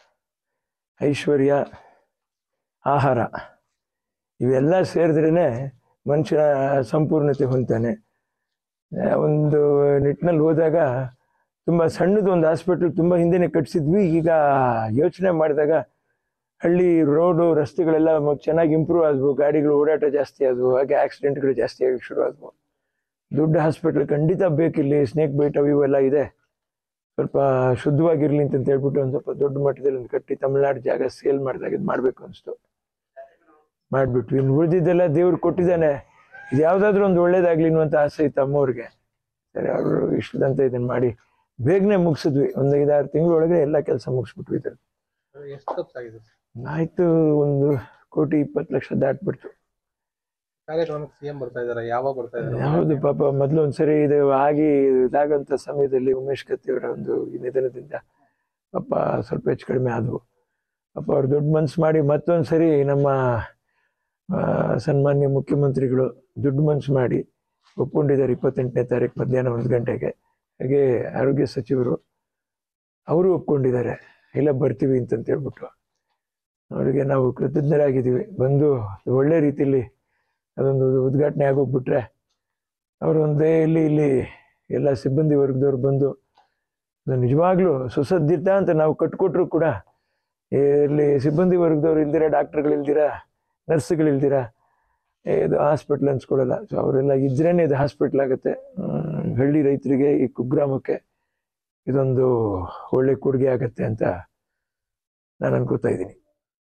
ಐಶ್ವರ್ಯ ಆಹಾರ ಇವೆಲ್ಲ ಸೇರಿದ್ರೇ ಮನುಷ್ಯನ ಸಂಪೂರ್ಣತೆ ಹೊಂದ್ತಾನೆ ಆ, ಒಂದು ನಿಟ್ಟಿನಲ್ಲಿ ಹೋದಾಗ ತುಂಬ ಸಣ್ಣದು ಒಂದು ಹಾಸ್ಪಿಟ್ಲ್ ತುಂಬ ಹಿಂದೆನೆ ಕಟ್ಸಿದ್ವಿ ಈಗ ಯೋಚನೆ ಮಾಡಿದಾಗ ಹಳ್ಳಿ ರೋಡು ರಸ್ತೆಗಳೆಲ್ಲ ಮ- ಚೆನ್ನಾಗಿ ಇಂಪ್ರೂವ್ ಆದವು ಗಾಡಿಗಳು ಓಡಾಟ ಜಾಸ್ತಿ ಆದವು ಹಾಗೆ ಆಕ್ಸಿಡೆಂಟ್ಗಳು ಜಾಸ್ತಿ ಆಗಿ ಶುರು ಆದವು ದೊಡ್ಡ ಹಾಸ್ಪಿಟ್ಲ್ ಖಂಡಿತ ಬೇಕಿಲ್ಲಿ ಸ್ನೇಕ್ ಬೈಟ್ ಅವು ಇವೆಲ್ಲ ಇದೆ ಸ್ವಲ್ಪ ಶುದ್ಧವಾಗಿರ್ಲಿ ಅಂತ ಹೇಳ್ಬಿಟ್ಟು ಒಂದು ಸ್ವಲ್ಪ ದೊಡ್ಡ ಮಟ್ಟದಲ್ಲಿ ಒಂದು ಕಟ್ಟಿ ತಮಿಳ್ನಾಡು ಜಾಗ ಸೇಲ್ ಮಾಡಿದಾಗ ಇದು ಮಾಡಬೇಕು ಅನಿಸ್ತು ಮಾಡಿಬಿಟ್ವಿ ಇನ್ನು ಉಳಿದಿದ್ದೆಲ್ಲ ದೇವ್ರು ಕೊಟ್ಟಿದ್ದಾನೆ ಇದು ಯಾವುದಾದ್ರೂ ಒಂದು ಒಳ್ಳೇದಾಗ್ಲಿ ಅನ್ನುವಂಥ ಆಸೆ ಇತ್ತು ಅಮ್ಮವ್ರಿಗೆ ಸರಿ ಅವರು ಇಷ್ಟದಂತ ಇದನ್ನು ಮಾಡಿ ಬೇಗನೆ ಮುಗಿಸಿದ್ವಿ ಒಂದು ಐದಾರು ತಿಂಗಳೊಳಗೆ ಎಲ್ಲ ಕೆಲಸ ಮುಗಿಸ್ಬಿಟ್ವಿ ಇದ್ರ ಎಷ್ಟು ಖರ್ಚಾಗಿದೆ ಆಯ್ತು ಒಂದು ಕೋಟಿ ಇಪ್ಪತ್ತು ಲಕ್ಷ ದಾಟ್ಬಿಡ್ತು ಕಾರ್ಯಕ್ರಮಕ್ಕೆ ಸಿಎಂ ಬರ್ತಾ ಇದಾರೆ ಯಾವಾಗ ಬರ್ತಾ ಇದಾರೆ ಹೌದು ಪಾಪ ಮೊದಲು ಒಂದ್ಸರಿ ಇದು ಆಗಿ ಇದಾಗಂತ ಸಮಯದಲ್ಲಿ ಉಮೇಶ್ ಕತ್ತಿಯವರ ಒಂದು ಈ ನಿಧನದಿಂದ ಪಾಪ ಸ್ವಲ್ಪ ಹೆಚ್ಚು ಕಡಿಮೆ ಆದವು ಪಾಪ ಅವ್ರು ದೊಡ್ಡ ಮನ್ಸು ಮಾಡಿ ಮತ್ತೊಂದ್ಸರಿ ನಮ್ಮ ಆ, ಸನ್ಮಾನ್ಯ ಮುಖ್ಯಮಂತ್ರಿಗಳು ದುಡ್ಡು ಮನ್ಸು ಮಾಡಿ ಒಪ್ಕೊಂಡಿದ್ದಾರೆ ಇಪ್ಪತ್ತೆಂಟನೇ ತಾರೀಕು ಮಧ್ಯಾಹ್ನ ಒಂದು ಗಂಟೆಗೆ ಹಾಗೆ ಆರೋಗ್ಯ ಸಚಿವರು ಅವರು ಒಪ್ಕೊಂಡಿದ್ದಾರೆ ಇಲ್ಲ ಬರ್ತೀವಿ ಅಂತಂತ ಹೇಳ್ಬಿಟ್ಟು ಅವರಿಗೆ ನಾವು ಕೃತಜ್ಞರಾಗಿದ್ದೀವಿ ಬಂದು ಒಳ್ಳೆ ರೀತಿಯಲ್ಲಿ ಅದೊಂದು ಉದ್ಘಾಟನೆ ಆಗೋಗ್ಬಿಟ್ರೆ ಅವರು ಒಂದೇ ಇಲ್ಲಿ ಇಲ್ಲಿ ಎಲ್ಲ ಸಿಬ್ಬಂದಿ ವರ್ಗದವ್ರು ಬಂದು ಅದು ನಿಜವಾಗ್ಲೂ ಸುಸಜ್ಜಿತ ಅಂತ ನಾವು ಕಟ್ಕೊಟ್ರು ಕೂಡ ಇಲ್ಲಿ ಸಿಬ್ಬಂದಿ ವರ್ಗದವ್ರು ಇಲ್ದಿರ ಡಾಕ್ಟರ್ಗಳು ಇಲ್ದಿರ ನರ್ಸ್ಗಳು ಇಲ್ದಿರ ಇದು ಹಾಸ್ಪಿಟ್ಲ್ ಅನ್ಸ್ಕೊಳ್ಳಲ್ಲ ಸೊ ಅವರೆಲ್ಲ ಇದ್ರೇನೆ ಇದು ಹಾಸ್ಪಿಟ್ಲ್ ಆಗುತ್ತೆ ಹ್ಮ್, ಹಳ್ಳಿ ರೈತರಿಗೆ ಈ ಕುಗ್ರಾಮಕ್ಕೆ ಇದೊಂದು ಒಳ್ಳೆ ಕೊಡುಗೆ ಆಗತ್ತೆ ಅಂತ ನಾನು ಅನ್ಕೋತಾ ಇದ್ದೀನಿ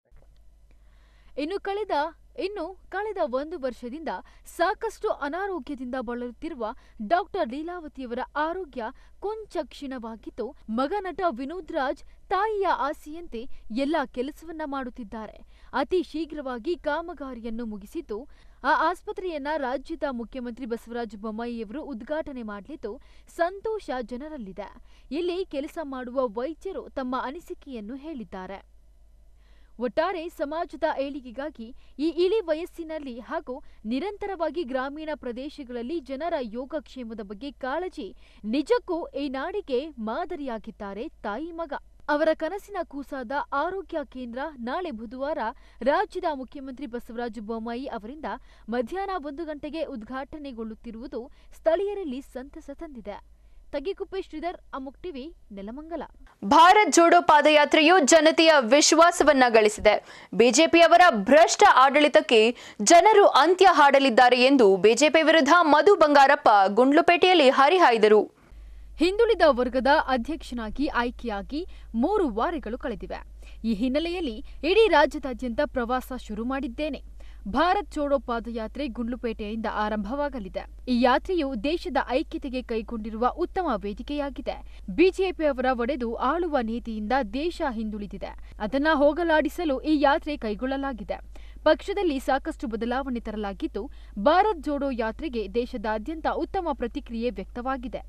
ಇನ್ನು ಕಳೆದ ಇನ್ನು ಕಳೆದ ಒಂದು ವರ್ಷದಿಂದ ಸಾಕಷ್ಟು ಅನಾರೋಗ್ಯದಿಂದ ಬಳಲುತ್ತಿರುವ ಡಾಕ್ಟರ್ ಲೀಲಾವತಿಯವರ ಆರೋಗ್ಯ ಕೊಂಚ ಕ್ಷೀಣವಾಗಿದ್ದು ಮಗ ನಟ ವಿನೋದ್ ರಾಜ್ ತಾಯಿಯ ಆಸೆಯಂತೆ ಎಲ್ಲ ಕೆಲಸವನ್ನ ಮಾಡುತ್ತಿದ್ದಾರೆ ಅತಿ ಶೀಘ್ರವಾಗಿ ಕಾಮಗಾರಿಯನ್ನು ಮುಗಿಸಿದ್ದು ಆ ಆಸ್ಪತ್ರೆಯನ್ನ ರಾಜ್ಯದ ಮುಖ್ಯಮಂತ್ರಿ ಬಸವರಾಜ ಬೊಮ್ಮಾಯಿಯವರು ಉದ್ಘಾಟನೆ ಮಾಡಲಿದ್ದು ಸಂತೋಷ ಜನರಲ್ಲಿದೆ ಇಲ್ಲಿ ಕೆಲಸ ಮಾಡುವ ವೈದ್ಯರು ತಮ್ಮ ಅನಿಸಿಕೆಯನ್ನು ಹೇಳಿದ್ದಾರೆ ಒಟ್ಟಾರೆ ಸಮಾಜದ ಏಳಿಗೆಗಾಗಿ ಈ ಇಳಿ ವಯಸ್ಸಿನಲ್ಲಿ ಹಾಗೂ ನಿರಂತರವಾಗಿ ಗ್ರಾಮೀಣ ಪ್ರದೇಶಗಳಲ್ಲಿ ಜನರ ಯೋಗಕ್ಷೇಮದ ಬಗ್ಗೆ ಕಾಳಜಿ ನಿಜಕ್ಕೂ ಈ ನಾಡಿಗೆ ಮಾದರಿಯಾಗಿದ್ದಾರೆ ತಾಯಿ ಮಗ ಅವರ ಕನಸಿನ ಕೂಸಾದ ಆರೋಗ್ಯ ಕೇಂದ್ರ ನಾಳೆ ಬುಧವಾರ ರಾಜ್ಯದ ಮುಖ್ಯಮಂತ್ರಿ ಬಸವರಾಜ ಬೊಮ್ಮಾಯಿ ಅವರಿಂದ ಮಧ್ಯಾಹ್ನ ಒಂದು ಗಂಟೆಗೆ ಉದ್ಘಾಟನೆಗೊಳ್ಳುತ್ತಿರುವುದು ಸ್ಥಳೀಯರಲ್ಲಿ ಸಂತಸ ತಂದಿದೆ ತಗಿಕುಪ್ಪೆ ಶ್ರೀಧರ್ ಅಮುಕ್ ಟಿವಿ ನೆಲಮಂಗಲ ಭಾರತ್ ಜೋಡೋ ಪಾದಯಾತ್ರೆಯು ಜನತೆಯ ವಿಶ್ವಾಸವನ್ನ ಗಳಿಸಿದೆ ಬಿಜೆಪಿಯವರ ಭ್ರಷ್ಟ ಆಡಳಿತಕ್ಕೆ ಜನರು ಅಂತ್ಯ ಹಾಡಲಿದ್ದಾರೆ ಎಂದು ಬಿಜೆಪಿ ವಿರುದ್ಧ ಮಧು ಬಂಗಾರಪ್ಪ ಗುಂಡ್ಲುಪೇಟೆಯಲ್ಲಿ ಹರಿಹಾಯ್ದರು ಹಿಂದುಳಿದ ವರ್ಗದ ಅಧ್ಯಕ್ಷನಾಗಿ ಆಯ್ಕೆಯಾಗಿ ಮೂರು ವಾರಗಳು ಕಳೆದಿವೆ ಈ ಹಿನ್ನೆಲೆಯಲ್ಲಿ ಇಡೀ ರಾಜ್ಯದಾದ್ಯಂತ ಪ್ರವಾಸ ಶುರು ಮಾಡಿದ್ದೇನೆ ಭಾರತ್ ಜೋಡೋ ಪಾದಯಾತ್ರೆ ಗುಂಡ್ಲುಪೇಟೆಯಿಂದ ಆರಂಭವಾಗಲಿದೆ ಈ ಯಾತ್ರೆಯು ದೇಶದ ಐಕ್ಯತೆಗೆ ಕೈಗೊಂಡಿರುವ ಉತ್ತಮ ವೇದಿಕೆಯಾಗಿದೆ ಬಿಜೆಪಿಯವರ ಒಡೆದು ಆಳುವ ನೀತಿಯಿಂದ ದೇಶ ಹಿಂದುಳಿದಿದೆ ಅದನ್ನ ಹೋಗಲಾಡಿಸಲು ಈ ಯಾತ್ರೆ ಕೈಗೊಳ್ಳಲಾಗಿದೆ ಪಕ್ಷದಲ್ಲಿ ಸಾಕಷ್ಟು ಬದಲಾವಣೆ ತರಲಾಗಿದ್ದು ಭಾರತ್ ಜೋಡೋ ಯಾತ್ರೆಗೆ ದೇಶದಾದ್ಯಂತ ಉತ್ತಮ ಪ್ರತಿಕ್ರಿಯೆ ವ್ಯಕ್ತವಾಗಿದೆ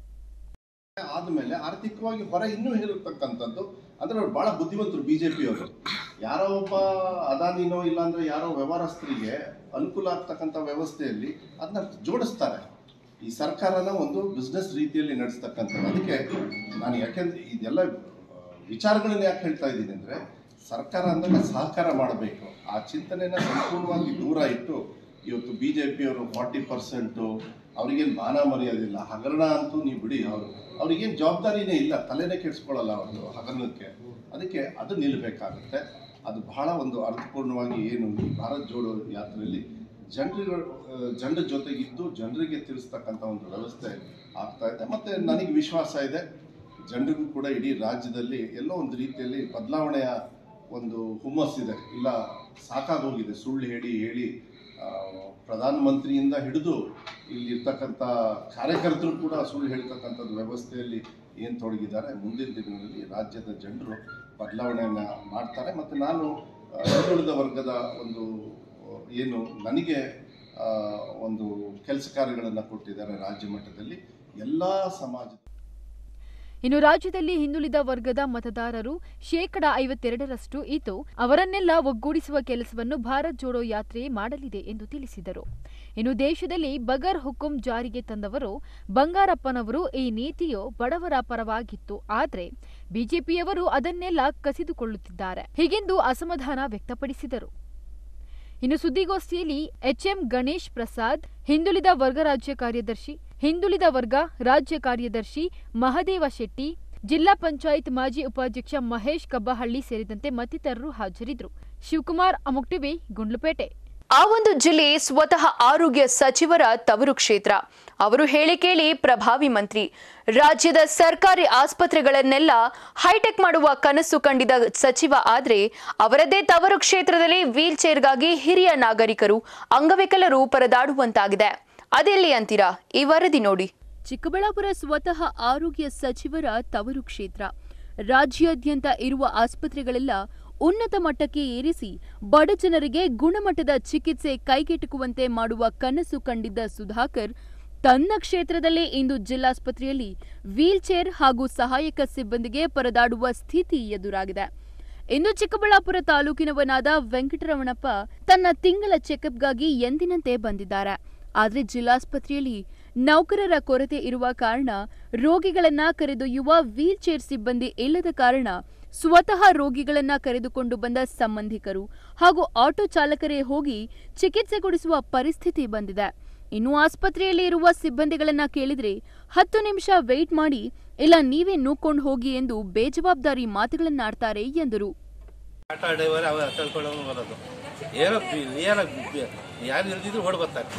ಆದಮೇಲೆ ಆರ್ಥಿಕವಾಗಿ ಹೊರ ಇನ್ನೂ ಹೇರಿರ್ತಕ್ಕಂಥದ್ದು ಅಂದ್ರೆ ಅವ್ರು ಬಹಳ ಬುದ್ಧಿವಂತರು ಬಿಜೆಪಿಯವರು ಯಾರೋ ಒಬ್ಬ ಅದಾನಿನೋ ಇಲ್ಲಾಂದ್ರೆ ಯಾರೋ ವ್ಯವಹಾರಸ್ಥರಿಗೆ ಅನುಕೂಲ ಆಗ್ತಕ್ಕಂಥ ವ್ಯವಸ್ಥೆಯಲ್ಲಿ ಅದನ್ನ ಜೋಡಿಸ್ತಾರೆ ಈ ಸರ್ಕಾರನ ಒಂದು ಬಿಸ್ನೆಸ್ ರೀತಿಯಲ್ಲಿ ನಡೆಸ್ತಕ್ಕಂಥದ್ದು ಅದಕ್ಕೆ ನಾನು ಯಾಕೆಂದ್ರೆ ಇದೆಲ್ಲ ಆ, ವಿಚಾರಗಳನ್ನ ಯಾಕೆ ಹೇಳ್ತಾ ಇದ್ದೀನಿ ಅಂದ್ರೆ ಸರ್ಕಾರ ಅಂದಾಗ ಸಹಕಾರ ಮಾಡಬೇಕು ಆ ಚಿಂತನೆನ ಸಂಪೂರ್ಣವಾಗಿ ದೂರ ಇಟ್ಟು ಇವತ್ತು ಬಿ ಜೆ ಪಿಯವರು ಫಾರ್ಟಿ ಪರ್ಸೆಂಟು ಅವ್ರಿಗೇನು ಮಾನ ಮರ್ಯಾದಿಲ್ಲ ಹಗರಣ ಅಂತೂ ನೀವು ಬಿಡಿ ಅವರು ಅವ್ರಿಗೇನು ಜವಾಬ್ದಾರಿನೇ ಇಲ್ಲ ತಲೆನೇ ಕೆಡಿಸ್ಕೊಳ್ಳಲ್ಲ ಅವರು ಹಗರಣಕ್ಕೆ ಅದಕ್ಕೆ ಅದು ನಿಲ್ಲಬೇಕಾಗುತ್ತೆ ಅದು ಬಹಳ ಒಂದು ಅರ್ಥಪೂರ್ಣವಾಗಿ ಏನು ಈ ಭಾರತ್ ಜೋಡೋ ಯಾತ್ರೆಯಲ್ಲಿ ಜನರುಗಳು ಜನರ ಜೊತೆಗಿದ್ದು ಜನರಿಗೆ ತಿಳಿಸ್ತಕ್ಕಂಥ ಒಂದು ವ್ಯವಸ್ಥೆ ಆಗ್ತಾ ಇದೆ ಮತ್ತು ನನಗೆ ವಿಶ್ವಾಸ ಇದೆ ಜನರಿಗೂ ಕೂಡ ಇಡೀ ರಾಜ್ಯದಲ್ಲಿ ಎಲ್ಲೋ ಒಂದು ರೀತಿಯಲ್ಲಿ ಬದಲಾವಣೆಯ ಒಂದು ಹುಮ್ಮಸ್ಸಿದೆ ಇಲ್ಲ ಸಾಕಾಗೋಗಿದೆ ಸುಳ್ಳು ಹೇಳಿ ಹೇಳಿ ಆ, ಪ್ರಧಾನಮಂತ್ರಿಯಿಂದ ಹಿಡಿದು ಇಲ್ಲಿರ್ತಕ್ಕಂಥ ಕಾರ್ಯಕರ್ತರು ಕೂಡ ಸುಳ್ಳು ಹೇಳ್ತಕ್ಕಂಥದ್ದು ವ್ಯವಸ್ಥೆಯಲ್ಲಿ ಏನು ತೊಡಗಿದ್ದಾರೆ ಮುಂದಿನ ದಿನಗಳಲ್ಲಿ ರಾಜ್ಯದ ಜನರು ಬದಲಾವಣೆಯನ್ನು ಮಾಡ್ತಾರೆ ಮತ್ತು ನಾನು ಆ, ಹಿಂದುಳಿದ ವರ್ಗದ ಒಂದು ಆ, ಏನು ನನಗೆ ಆ, ಒಂದು ಕೆಲಸ ಕಾರ್ಯಗಳನ್ನು ಕೊಟ್ಟಿದ್ದಾರೆ ರಾಜ್ಯ ಮಟ್ಟದಲ್ಲಿ ಎಲ್ಲ ಸಮಾಜ ಇನ್ನು ರಾಜ್ಯದಲ್ಲಿ ಹಿಂದುಳಿದ ವರ್ಗದ ಮತದಾರರು ಶೇಕಡ ಐವತ್ತೆರಡರಷ್ಟು ಇದ್ದು ಅವರನ್ನೆಲ್ಲ ಒಗ್ಗೂಡಿಸುವ ಕೆಲಸವನ್ನು ಭಾರತ್ ಜೋಡೋ ಯಾತ್ರೆ ಮಾಡಲಿದೆ ಎಂದು ತಿಳಿಸಿದರು ಇನ್ನು ದೇಶದಲ್ಲಿ ಬಗರ್ ಹುಕುಂ ಜಾರಿಗೆ ತಂದವರು ಬಂಗಾರಪ್ಪನವರು ಈ ನೀತಿಯು ಬಡವರ ಪರವಾಗಿತ್ತು ಆದರೆ ಬಿಜೆಪಿಯವರು ಅದನ್ನೆಲ್ಲ ಕಸಿದುಕೊಳ್ಳುತ್ತಿದ್ದಾರೆ ಹೀಗೆಂದು ಅಸಮಾಧಾನ ವ್ಯಕ್ತಪಡಿಸಿದರು ಇನ್ನು ಸುದ್ದಿಗೋಷ್ಠಿಯಲ್ಲಿ ಎಚ್ಎಂ ಗಣೇಶ್ ಪ್ರಸಾದ್ ಹಿಂದುಳಿದ ವರ್ಗ ರಾಜ್ಯ ಕಾರ್ಯದರ್ಶಿ ಹಿಂದುಳಿದ ವರ್ಗ ರಾಜ್ಯ ಕಾರ್ಯದರ್ಶಿ ಮಹದೇವ ಶೆಟ್ಟಿ ಜಿಲ್ಲಾ ಪಂಚಾಯತ್ ಮಾಜಿ ಉಪಾಧ್ಯಕ್ಷ ಮಹೇಶ್ ಕಬ್ಬಹಳ್ಳಿ ಸೇರಿದಂತೆ ಮತ್ತಿತರರು ಹಾಜರಿದ್ದರು ಶಿವಕುಮಾರ್ ಅಮುಕ್ ಟಿವಿ ಗುಂಡ್ಲುಪೇಟೆ ಆ ಒಂದು ಜಿಲ್ಲೆ ಸ್ವತಃ ಆರೋಗ್ಯ ಸಚಿವರ ತವರು ಕ್ಷೇತ್ರ ಅವರು ಹೇಳಿ ಕೇಳಿ ಪ್ರಭಾವಿ ಮಂತ್ರಿ ರಾಜ್ಯದ ಸರ್ಕಾರಿ ಆಸ್ಪತ್ರೆಗಳನ್ನೆಲ್ಲ ಹೈಟೆಕ್ ಮಾಡುವ ಕನಸು ಕಂಡಿದ್ದ ಸಚಿವ ಆದ್ರೆ ಅವರದ್ದೇ ತವರು ಕ್ಷೇತ್ರದಲ್ಲಿ ವೀಲ್ ಚೇರ್ಗಾಗಿ ಹಿರಿಯ ನಾಗರಿಕರು ಅಂಗವಿಕಲರು ಪರದಾಡುವಂತಾಗಿದೆ ಅದೆಲ್ಲಿ ಅಂತೀರಾ ಈ ವರದಿ ನೋಡಿ ಚಿಕ್ಕಬಳ್ಳಾಪುರ ಸ್ವತಃ ಆರೋಗ್ಯ ಸಚಿವರ ತವರು ಕ್ಷೇತ್ರ ರಾಜ್ಯಾದ್ಯಂತ ಇರುವ ಆಸ್ಪತ್ರೆಗಳೆಲ್ಲ ಉನ್ನತ ಮಟ್ಟಕ್ಕೆ ಏರಿಸಿ ಬಡ ಜನರಿಗೆ ಗುಣಮಟ್ಟದ ಚಿಕಿತ್ಸೆ ಕೈಗೆಟುಕುವಂತೆ ಮಾಡುವ ಕನಸು ಕಂಡಿದ್ದ ಸುಧಾಕರ್ ತನ್ನ ಕ್ಷೇತ್ರದಲ್ಲೇ ಇಂದು ಜಿಲ್ಲಾಸ್ಪತ್ರೆಯಲ್ಲಿ ವೀಲ್ ಚೇರ್ ಹಾಗೂ ಸಹಾಯಕ ಸಿಬ್ಬಂದಿಗೆ ಪರದಾಡುವ ಸ್ಥಿತಿ ಎದುರಾಗಿದೆ ಇನ್ನು ಚಿಕ್ಕಬಳ್ಳಾಪುರ ತಾಲೂಕಿನವನಾದ ವೆಂಕಟರಮಣಪ್ಪ ತನ್ನ ತಿಂಗಳ ಚೆಕಪ್ಗಾಗಿ ಎಂದಿನಂತೆ ಬಂದಿದ್ದಾರೆ ಆದರೆ ಜಿಲ್ಲಾಸ್ಪತ್ರೆಯಲ್ಲಿ ನೌಕರರ ಕೊರತೆ ಇರುವ ಕಾರಣ ರೋಗಿಗಳನ್ನ ಕರೆದೊಯ್ಯುವ ವೀಲ್ ಚೇರ್ ಸಿಬ್ಬಂದಿ ಇಲ್ಲದ ಕಾರಣ ಸ್ವತಃ ರೋಗಿಗಳನ್ನ ಕರೆದುಕೊಂಡು ಬಂದ ಸಂಬಂಧಿಕರು ಹಾಗೂ ಆಟೋ ಚಾಲಕರೇ ಹೋಗಿ ಚಿಕಿತ್ಸೆ ಕೊಡಿಸುವ ಪರಿಸ್ಥಿತಿ ಬಂದಿದೆ ಇನ್ನು ಆಸ್ಪತ್ರೆಯಲ್ಲಿ ಇರುವ ಸಿಬ್ಬಂದಿಗಳನ್ನ ಕೇಳಿದ್ರೆ ಹತ್ತು ನಿಮಿಷ ವೆಯ್ಟ್ ಮಾಡಿ ಇಲ್ಲ ನೀವೇ ನೂಕೊಂಡು ಹೋಗಿ ಎಂದು ಬೇಜವಾಬ್ದಾರಿ ಮಾತುಗಳನ್ನಾಡ್ತಾರೆ ಎಂದರು ಆಟೋ ಡ್ರೈವರ್ ಅವ ಕಳ್ಕೊಳ್ಳೋನು ಬರೋದು ಏನೋ ಏನೋ ಯಾರು ಇಲ್ದಿದ್ರು ಓಡ್ ಬರ್ತಾರೆ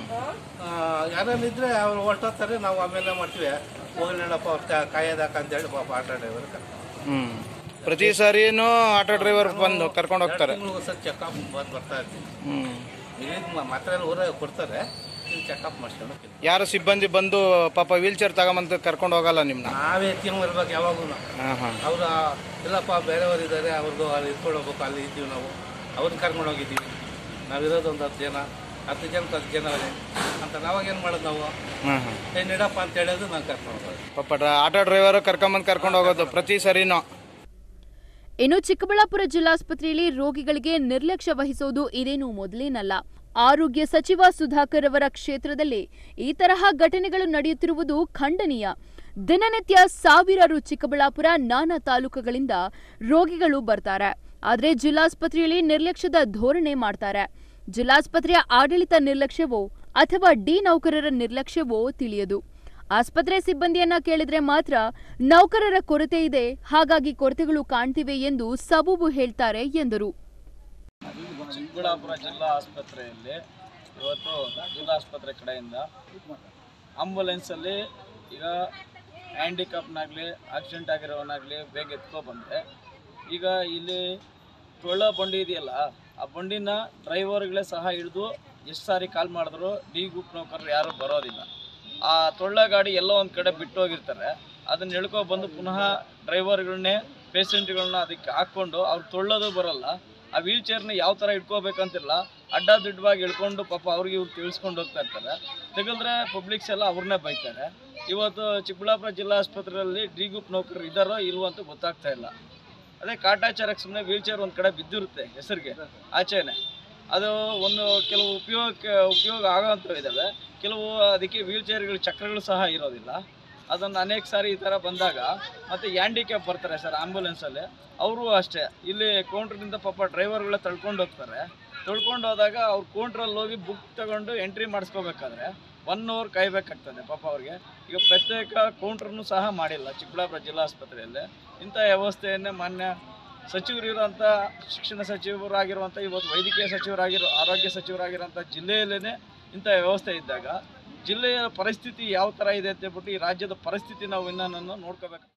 ಯಾರು ಇದ್ರೆ ಅವ್ರು ಹೊರಟೋಗ್ತಾರೆ ನಾವು ಆಮೇಲೆ ಮಾಡ್ತೀವಿ ಹೋಗ್ಲೇನಪ್ಪ ಅವ್ರು ಕಾ- ಕಾಯೋದಾಕ ಅಂತೇಳಿ ಪಾಪ ಆಟೋ ಡ್ರೈವರ್ ಹ್ಮ್ ಪ್ರತಿ ಸಾರಿನೂ ಆಟೋ ಡ್ರೈವರ್ ಬಂದು ಕರ್ಕೊಂಡು ಹೋಗ್ತಾರೆ ಸರ್ ಚೆಕಪ್ ಬಂದು ಬರ್ತಾ ಇರ್ತೀವಿ ಹ್ಮ್ ಇಲ್ಲಿ ಮಾತ್ರ ಎಲ್ಲ ಊರಾಗ ಕೊಡ್ತಾರೆ ಚೆಕಪ್ ಮಾಡಿಸ್ಕೊಂಡು ಹೋಗ್ತೀವಿ. ಯಾರು ಸಿಬ್ಬಂದಿ ಬಂದು ಪಾಪ ವೀಲ್ ಚೇರ್ ತಗೊಂಬಂದು ಕರ್ಕೊಂಡು ಹೋಗಲ್ಲ ನಿಮ್ನ ನಾವೇ ಎತ್ಕೊಂಡು ಬರ್ಬೇಕು ಯಾವಾಗೂ ಹಾ ಹಾ ಅವ್ರ ಇಲ್ಲಪ್ಪ ಬೇರೆಯವರು ಇದ್ದಾರೆ ಅವ್ರಿಗೂ ಅಲ್ಲಿ ಇಟ್ಕೊಂಡು ಹೋಗ್ಬೇಕು ಅಲ್ಲಿ ಇದ್ದೀವಿ ನಾವು ಅವ್ರನ್ನ ಕರ್ಕೊಂಡು ಹೋಗಿದ್ದೀವಿ ನಾವಿರೋದು ಒಂದು ಹತ್ತು ಜನ ಹತ್ತು ಜನ ಹತ್ತು ಜನ ಅವರೇ ಅಂತ ನಾವಾಗ ಏನು ಮಾಡೋದು ನಾವು ಹಾ ಹಾ ಏ ನಡಪ್ಪ ಅಂತ ಹೇಳೋದು ನಾವು ಕರ್ಕೊಂಡು ಹೋಗೋದು ಪಾಪ ಡ್ರ- ಆಟೋ ಡ್ರೈವರ್ ಕರ್ಕೊಂಬಂದು ಕರ್ಕೊಂಡು ಹೋಗೋದು ಪ್ರತಿ ಸರಿನೂ ಇನ್ನು ಚಿಕ್ಕಬಳ್ಳಾಪುರ ಜಿಲ್ಲಾಸ್ಪತ್ರೆಯಲ್ಲಿ ರೋಗಿಗಳಿಗೆ ನಿರ್ಲಕ್ಷ್ಯ ವಹಿಸೋದು ಇದೇನು ಮೊದಲೇನಲ್ಲ ಆರೋಗ್ಯ ಸಚಿವ ಸುಧಾಕರ್ ಅವರ ಕ್ಷೇತ್ರದಲ್ಲಿ ಈ ತರಹ ಘಟನೆಗಳು ನಡೆಯುತ್ತಿರುವುದು ಖಂಡನೀಯ ದಿನನಿತ್ಯ ಸಾವಿರಾರು ಚಿಕ್ಕಬಳ್ಳಾಪುರ ನಾನಾ ತಾಲೂಕುಗಳಿಂದ ರೋಗಿಗಳು ಬರ್ತಾರೆ ಆದರೆ ಜಿಲ್ಲಾಸ್ಪತ್ರೆಯಲ್ಲಿ ನಿರ್ಲಕ್ಷ್ಯದ ಧೋರಣೆ ಮಾಡ್ತಾರೆ ಜಿಲ್ಲಾಸ್ಪತ್ರೆಯ ಆಡಳಿತ ನಿರ್ಲಕ್ಷ್ಯವೋ ಅಥವಾ ಡಿ ನೌಕರರ ನಿರ್ಲಕ್ಷ್ಯವೋ ತಿಳಿಯದು ಆಸ್ಪತ್ರೆ ಸಿಬ್ಬಂದಿಯನ್ನ ಕೇಳಿದ್ರೆ ಮಾತ್ರ ನೌಕರರ ಕೊರತೆ ಇದೆ ಹಾಗಾಗಿ ಕೊರತೆಗಳು ಕಾಣ್ತಿವೆ ಎಂದು ಸಬೂಬು ಹೇಳ್ತಾರೆ ಎಂದರು ಚಿಕ್ಕಬಳ್ಳಾಪುರ ಜಿಲ್ಲಾ ಆಸ್ಪತ್ರೆಯಲ್ಲಿ ಇವತ್ತು ಜಿಲ್ಲಾ ಆಸ್ಪತ್ರೆ ಕಡೆಯಿಂದ ಆಂಬುಲೆನ್ಸಲ್ಲಿ ಈಗ ಹ್ಯಾಂಡಿಕ್ಯಾಪ್ನಾಗಲಿ ಆಕ್ಸಿಡೆಂಟ್ ಆಗಿರೋವನಾಗಲಿ ಬೇಗ ಎತ್ಕೊ ಬಂದರೆ ಈಗ ಇಲ್ಲಿ ಟೊಳ್ಳ ಬಂಡಿ ಇದೆಯಲ್ಲ ಆ ಬಂಡಿನ ಡ್ರೈವರ್ಗಳೇ ಸಹ ಹಿಡಿದು ಎಷ್ಟು ಸಾರಿ ಕಾಲ್ ಮಾಡಿದ್ರು ಡಿ ಗ್ರೂಪ್ ನೌಕರರು ಯಾರೂ ಬರೋದಿಲ್ಲ ಆ ಟೊಳ್ಳ ಗಾಡಿ ಎಲ್ಲೋ ಒಂದು ಕಡೆ ಬಿಟ್ಟು ಹೋಗಿರ್ತಾರೆ ಅದನ್ನ ಎಳ್ಕೊ ಬಂದು ಪುನಃ ಡ್ರೈವರ್ಗಳನ್ನೇ ಪೇಷಂಟ್ಗಳನ್ನ ಅದಕ್ಕೆ ಹಾಕ್ಕೊಂಡು ಅವ್ರು ತೊಳ್ಳೋದು ಬರಲ್ಲ ಆ ವೀಲ್ ಚೇರ್ನ ಯಾವ ಥರ ಇಟ್ಕೋಬೇಕಂತಿಲ್ಲ ಅಡ್ಡ ದಿಡ್ಡವಾಗಿ ಇಳ್ಕೊಂಡು ಪಾಪ ಅವ್ರಿಗೆ ಇವ್ರು ತಿಳಿಸ್ಕೊಂಡು ಹೋಗ್ತಾ ಇರ್ತಾರೆ ತೆಗೆದ್ರೆ ಪಬ್ಲಿಕ್ಸ್ ಎಲ್ಲ ಅವ್ರನ್ನೇ ಬೈತಾರೆ ಇವತ್ತು ಚಿಕ್ಕಬಳ್ಳಾಪುರ ಜಿಲ್ಲಾ ಆಸ್ಪತ್ರೆಯಲ್ಲಿ ಡಿ ಗ್ರೂಪ್ ನೌಕರರು ಇದ್ದಾರೋ ಇಲ್ವೋ ಅಂತ ಗೊತ್ತಾಗ್ತಾ ಇಲ್ಲ ಅದೇ ಕಾಟಾಚಾರಕ್ಕೆ ಸುಮ್ಮನೆ ವೀಲ್ ಚೇರ್ ಒಂದು ಕಡೆ ಬಿದ್ದಿರುತ್ತೆ ಹೆಸರಿಗೆ ಆಚೆನೆ ಅದು ಒಂದು ಕೆಲವು ಉಪಯೋಗಕ್ಕೆ ಉಪಯೋಗ ಆಗೋವಂಥವು ಇದ್ದಾವೆ ಕೆಲವು ಅದಕ್ಕೆ ವೀಲ್ ಚೇರ್ಗಳು ಚಕ್ರಗಳು ಸಹ ಇರೋದಿಲ್ಲ ಅದನ್ನು ಅನೇಕ ಸಾರಿ ಈ ಥರ ಬಂದಾಗ ಮತ್ತು ಹ್ಯಾಂಡಿಕ್ಯಾಪ್ ಬರ್ತಾರೆ ಸರ್ ಆಂಬುಲೆನ್ಸಲ್ಲಿ ಅವರು ಅಷ್ಟೇ ಇಲ್ಲಿ ಕೌಂಟ್ರಿಂದ ಪಾಪ ಡ್ರೈವರ್ಗಳೇ ತಳ್ಕೊಂಡು ಹೋಗ್ತಾರೆ ತೊಳ್ಕೊಂಡು ಹೋದಾಗ ಅವ್ರು ಕೌಂಟ್ರಲ್ಲಿ ಹೋಗಿ ಬುಕ್ ತಗೊಂಡು ಎಂಟ್ರಿ ಮಾಡಿಸ್ಕೋಬೇಕಾದ್ರೆ ಒನ್ ಅವರ್ ಕಾಯ್ಬೇಕಾಗ್ತದೆ ಪಾಪ ಅವ್ರಿಗೆ ಈಗ ಪ್ರತ್ಯೇಕ ಕೌಂಟ್ರನ್ನು ಸಹ ಮಾಡಿಲ್ಲ ಚಿಕ್ಕಬಳ್ಳಾಪುರ ಜಿಲ್ಲಾ ಆಸ್ಪತ್ರೆಯಲ್ಲಿ ಇಂಥ ವ್ಯವಸ್ಥೆಯನ್ನೇ ಮಾನ್ಯ ಸಚಿವರಿರುವಂಥ ಶಿಕ್ಷಣ ಸಚಿವರಾಗಿರುವಂಥ ಇವತ್ತು ವೈದ್ಯಕೀಯ ಸಚಿವರಾಗಿರೋ ಆರೋಗ್ಯ ಸಚಿವರಾಗಿರೋಂಥ ಜಿಲ್ಲೆಯಲ್ಲೇ ಇಂಥ ವ್ಯವಸ್ಥೆ ಇದ್ದಾಗ ಜಿಲ್ಲೆಯ ಪರಿಸ್ಥಿತಿ ಯಾವ ಥರ ಇದೆ ಅಂತ ಹೇಳ್ಬಿಟ್ಟು ಈ ರಾಜ್ಯದ ಪರಿಸ್ಥಿತಿ ನಾವು ಇನ್ನೂ ನೋಡ್ಕೋಬೇಕು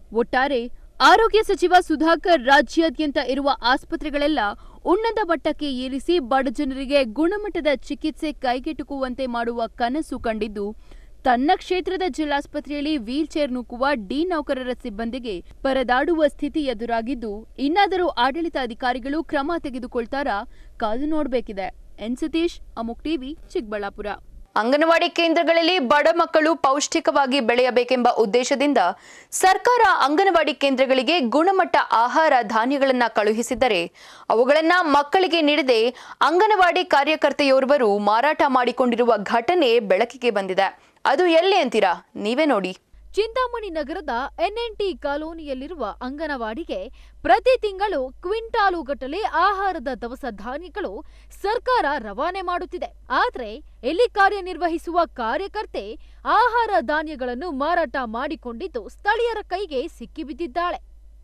ಒಟ್ಟಾರೆ ಆರೋಗ್ಯ ಸಚಿವ ಸುಧಾಕರ್ ರಾಜ್ಯಾದ್ಯಂತ ಇರುವ ಆಸ್ಪತ್ರೆಗಳೆಲ್ಲ ಉನ್ನತ ಮಟ್ಟಕ್ಕೆ ಏರಿಸಿ ಬಡ ಜನರಿಗೆ ಗುಣಮಟ್ಟದ ಚಿಕಿತ್ಸೆ ಕೈಗೆಟುಕುವಂತೆ ಮಾಡುವ ಕನಸು ಕಂಡಿದ್ದು ತನ್ನ ಕ್ಷೇತ್ರದ ಜಿಲ್ಲಾಸ್ಪತ್ರೆಯಲ್ಲಿ ವೀಲ್ ಚೇರ್ ನೂಕುವ ಡಿ ನೌಕರರ ಸಿಬ್ಬಂದಿಗೆ ಪರದಾಡುವ ಸ್ಥಿತಿ ಎದುರಾಗಿದ್ದು ಇನ್ನಾದರೂ ಆಡಳಿತಾಧಿಕಾರಿಗಳು ಕ್ರಮ ತೆಗೆದುಕೊಳ್ತಾರಾ ಕಾದು ನೋಡಬೇಕಿದೆ ಎನ್ ಸತೀಶ್ ಅಮುಕ್ ಟಿವಿ ಚಿಕ್ಕಬಳ್ಳಾಪುರ ಅಂಗನವಾಡಿ ಕೇಂದ್ರಗಳಲ್ಲಿ ಬಡ ಮಕ್ಕಳು ಪೌಷ್ಟಿಕವಾಗಿ ಬೆಳೆಯಬೇಕೆಂಬ ಉದ್ದೇಶದಿಂದ ಸರ್ಕಾರ ಅಂಗನವಾಡಿ ಕೇಂದ್ರಗಳಿಗೆ ಗುಣಮಟ್ಟ ಆಹಾರ ಧಾನ್ಯಗಳನ್ನ ಕಳುಹಿಸಿದ್ದರೆ ಅವುಗಳನ್ನ ಮಕ್ಕಳಿಗೆ ನೀಡದೆ ಅಂಗನವಾಡಿ ಕಾರ್ಯಕರ್ತೆಯೋರ್ವರು ಮಾರಾಟ ಮಾಡಿಕೊಂಡಿರುವ ಘಟನೆ ಬೆಳಕಿಗೆ ಬಂದಿದೆ ಅದು ಎಲ್ಲಿ ಅಂತೀರಾ ನೀವೇ ನೋಡಿ ಚಿಂತಾಮಣಿ ನಗರದ ಎನ್ಎನ್ಟಿ ಕಾಲೋನಿಯಲ್ಲಿರುವ ಅಂಗನವಾಡಿಗೆ ಪ್ರತಿ ತಿಂಗಳು ಕ್ವಿಂಟಾಲು ಗಟ್ಟಲೆ ಆಹಾರದ ದವಸ ಧಾನ್ಯಗಳು ಸರ್ಕಾರ ರವಾನೆ ಮಾಡುತ್ತಿದೆ ಆದರೆ ಇಲ್ಲಿ ಕಾರ್ಯನಿರ್ವಹಿಸುವ ಕಾರ್ಯಕರ್ತೆ ಆಹಾರ ಧಾನ್ಯಗಳನ್ನು ಮಾರಾಟ ಮಾಡಿಕೊಂಡಿದ್ದು ಸ್ಥಳೀಯರ ಕೈಗೆ ಸಿಕ್ಕಿಬಿದ್ದಿದ್ದಾಳೆ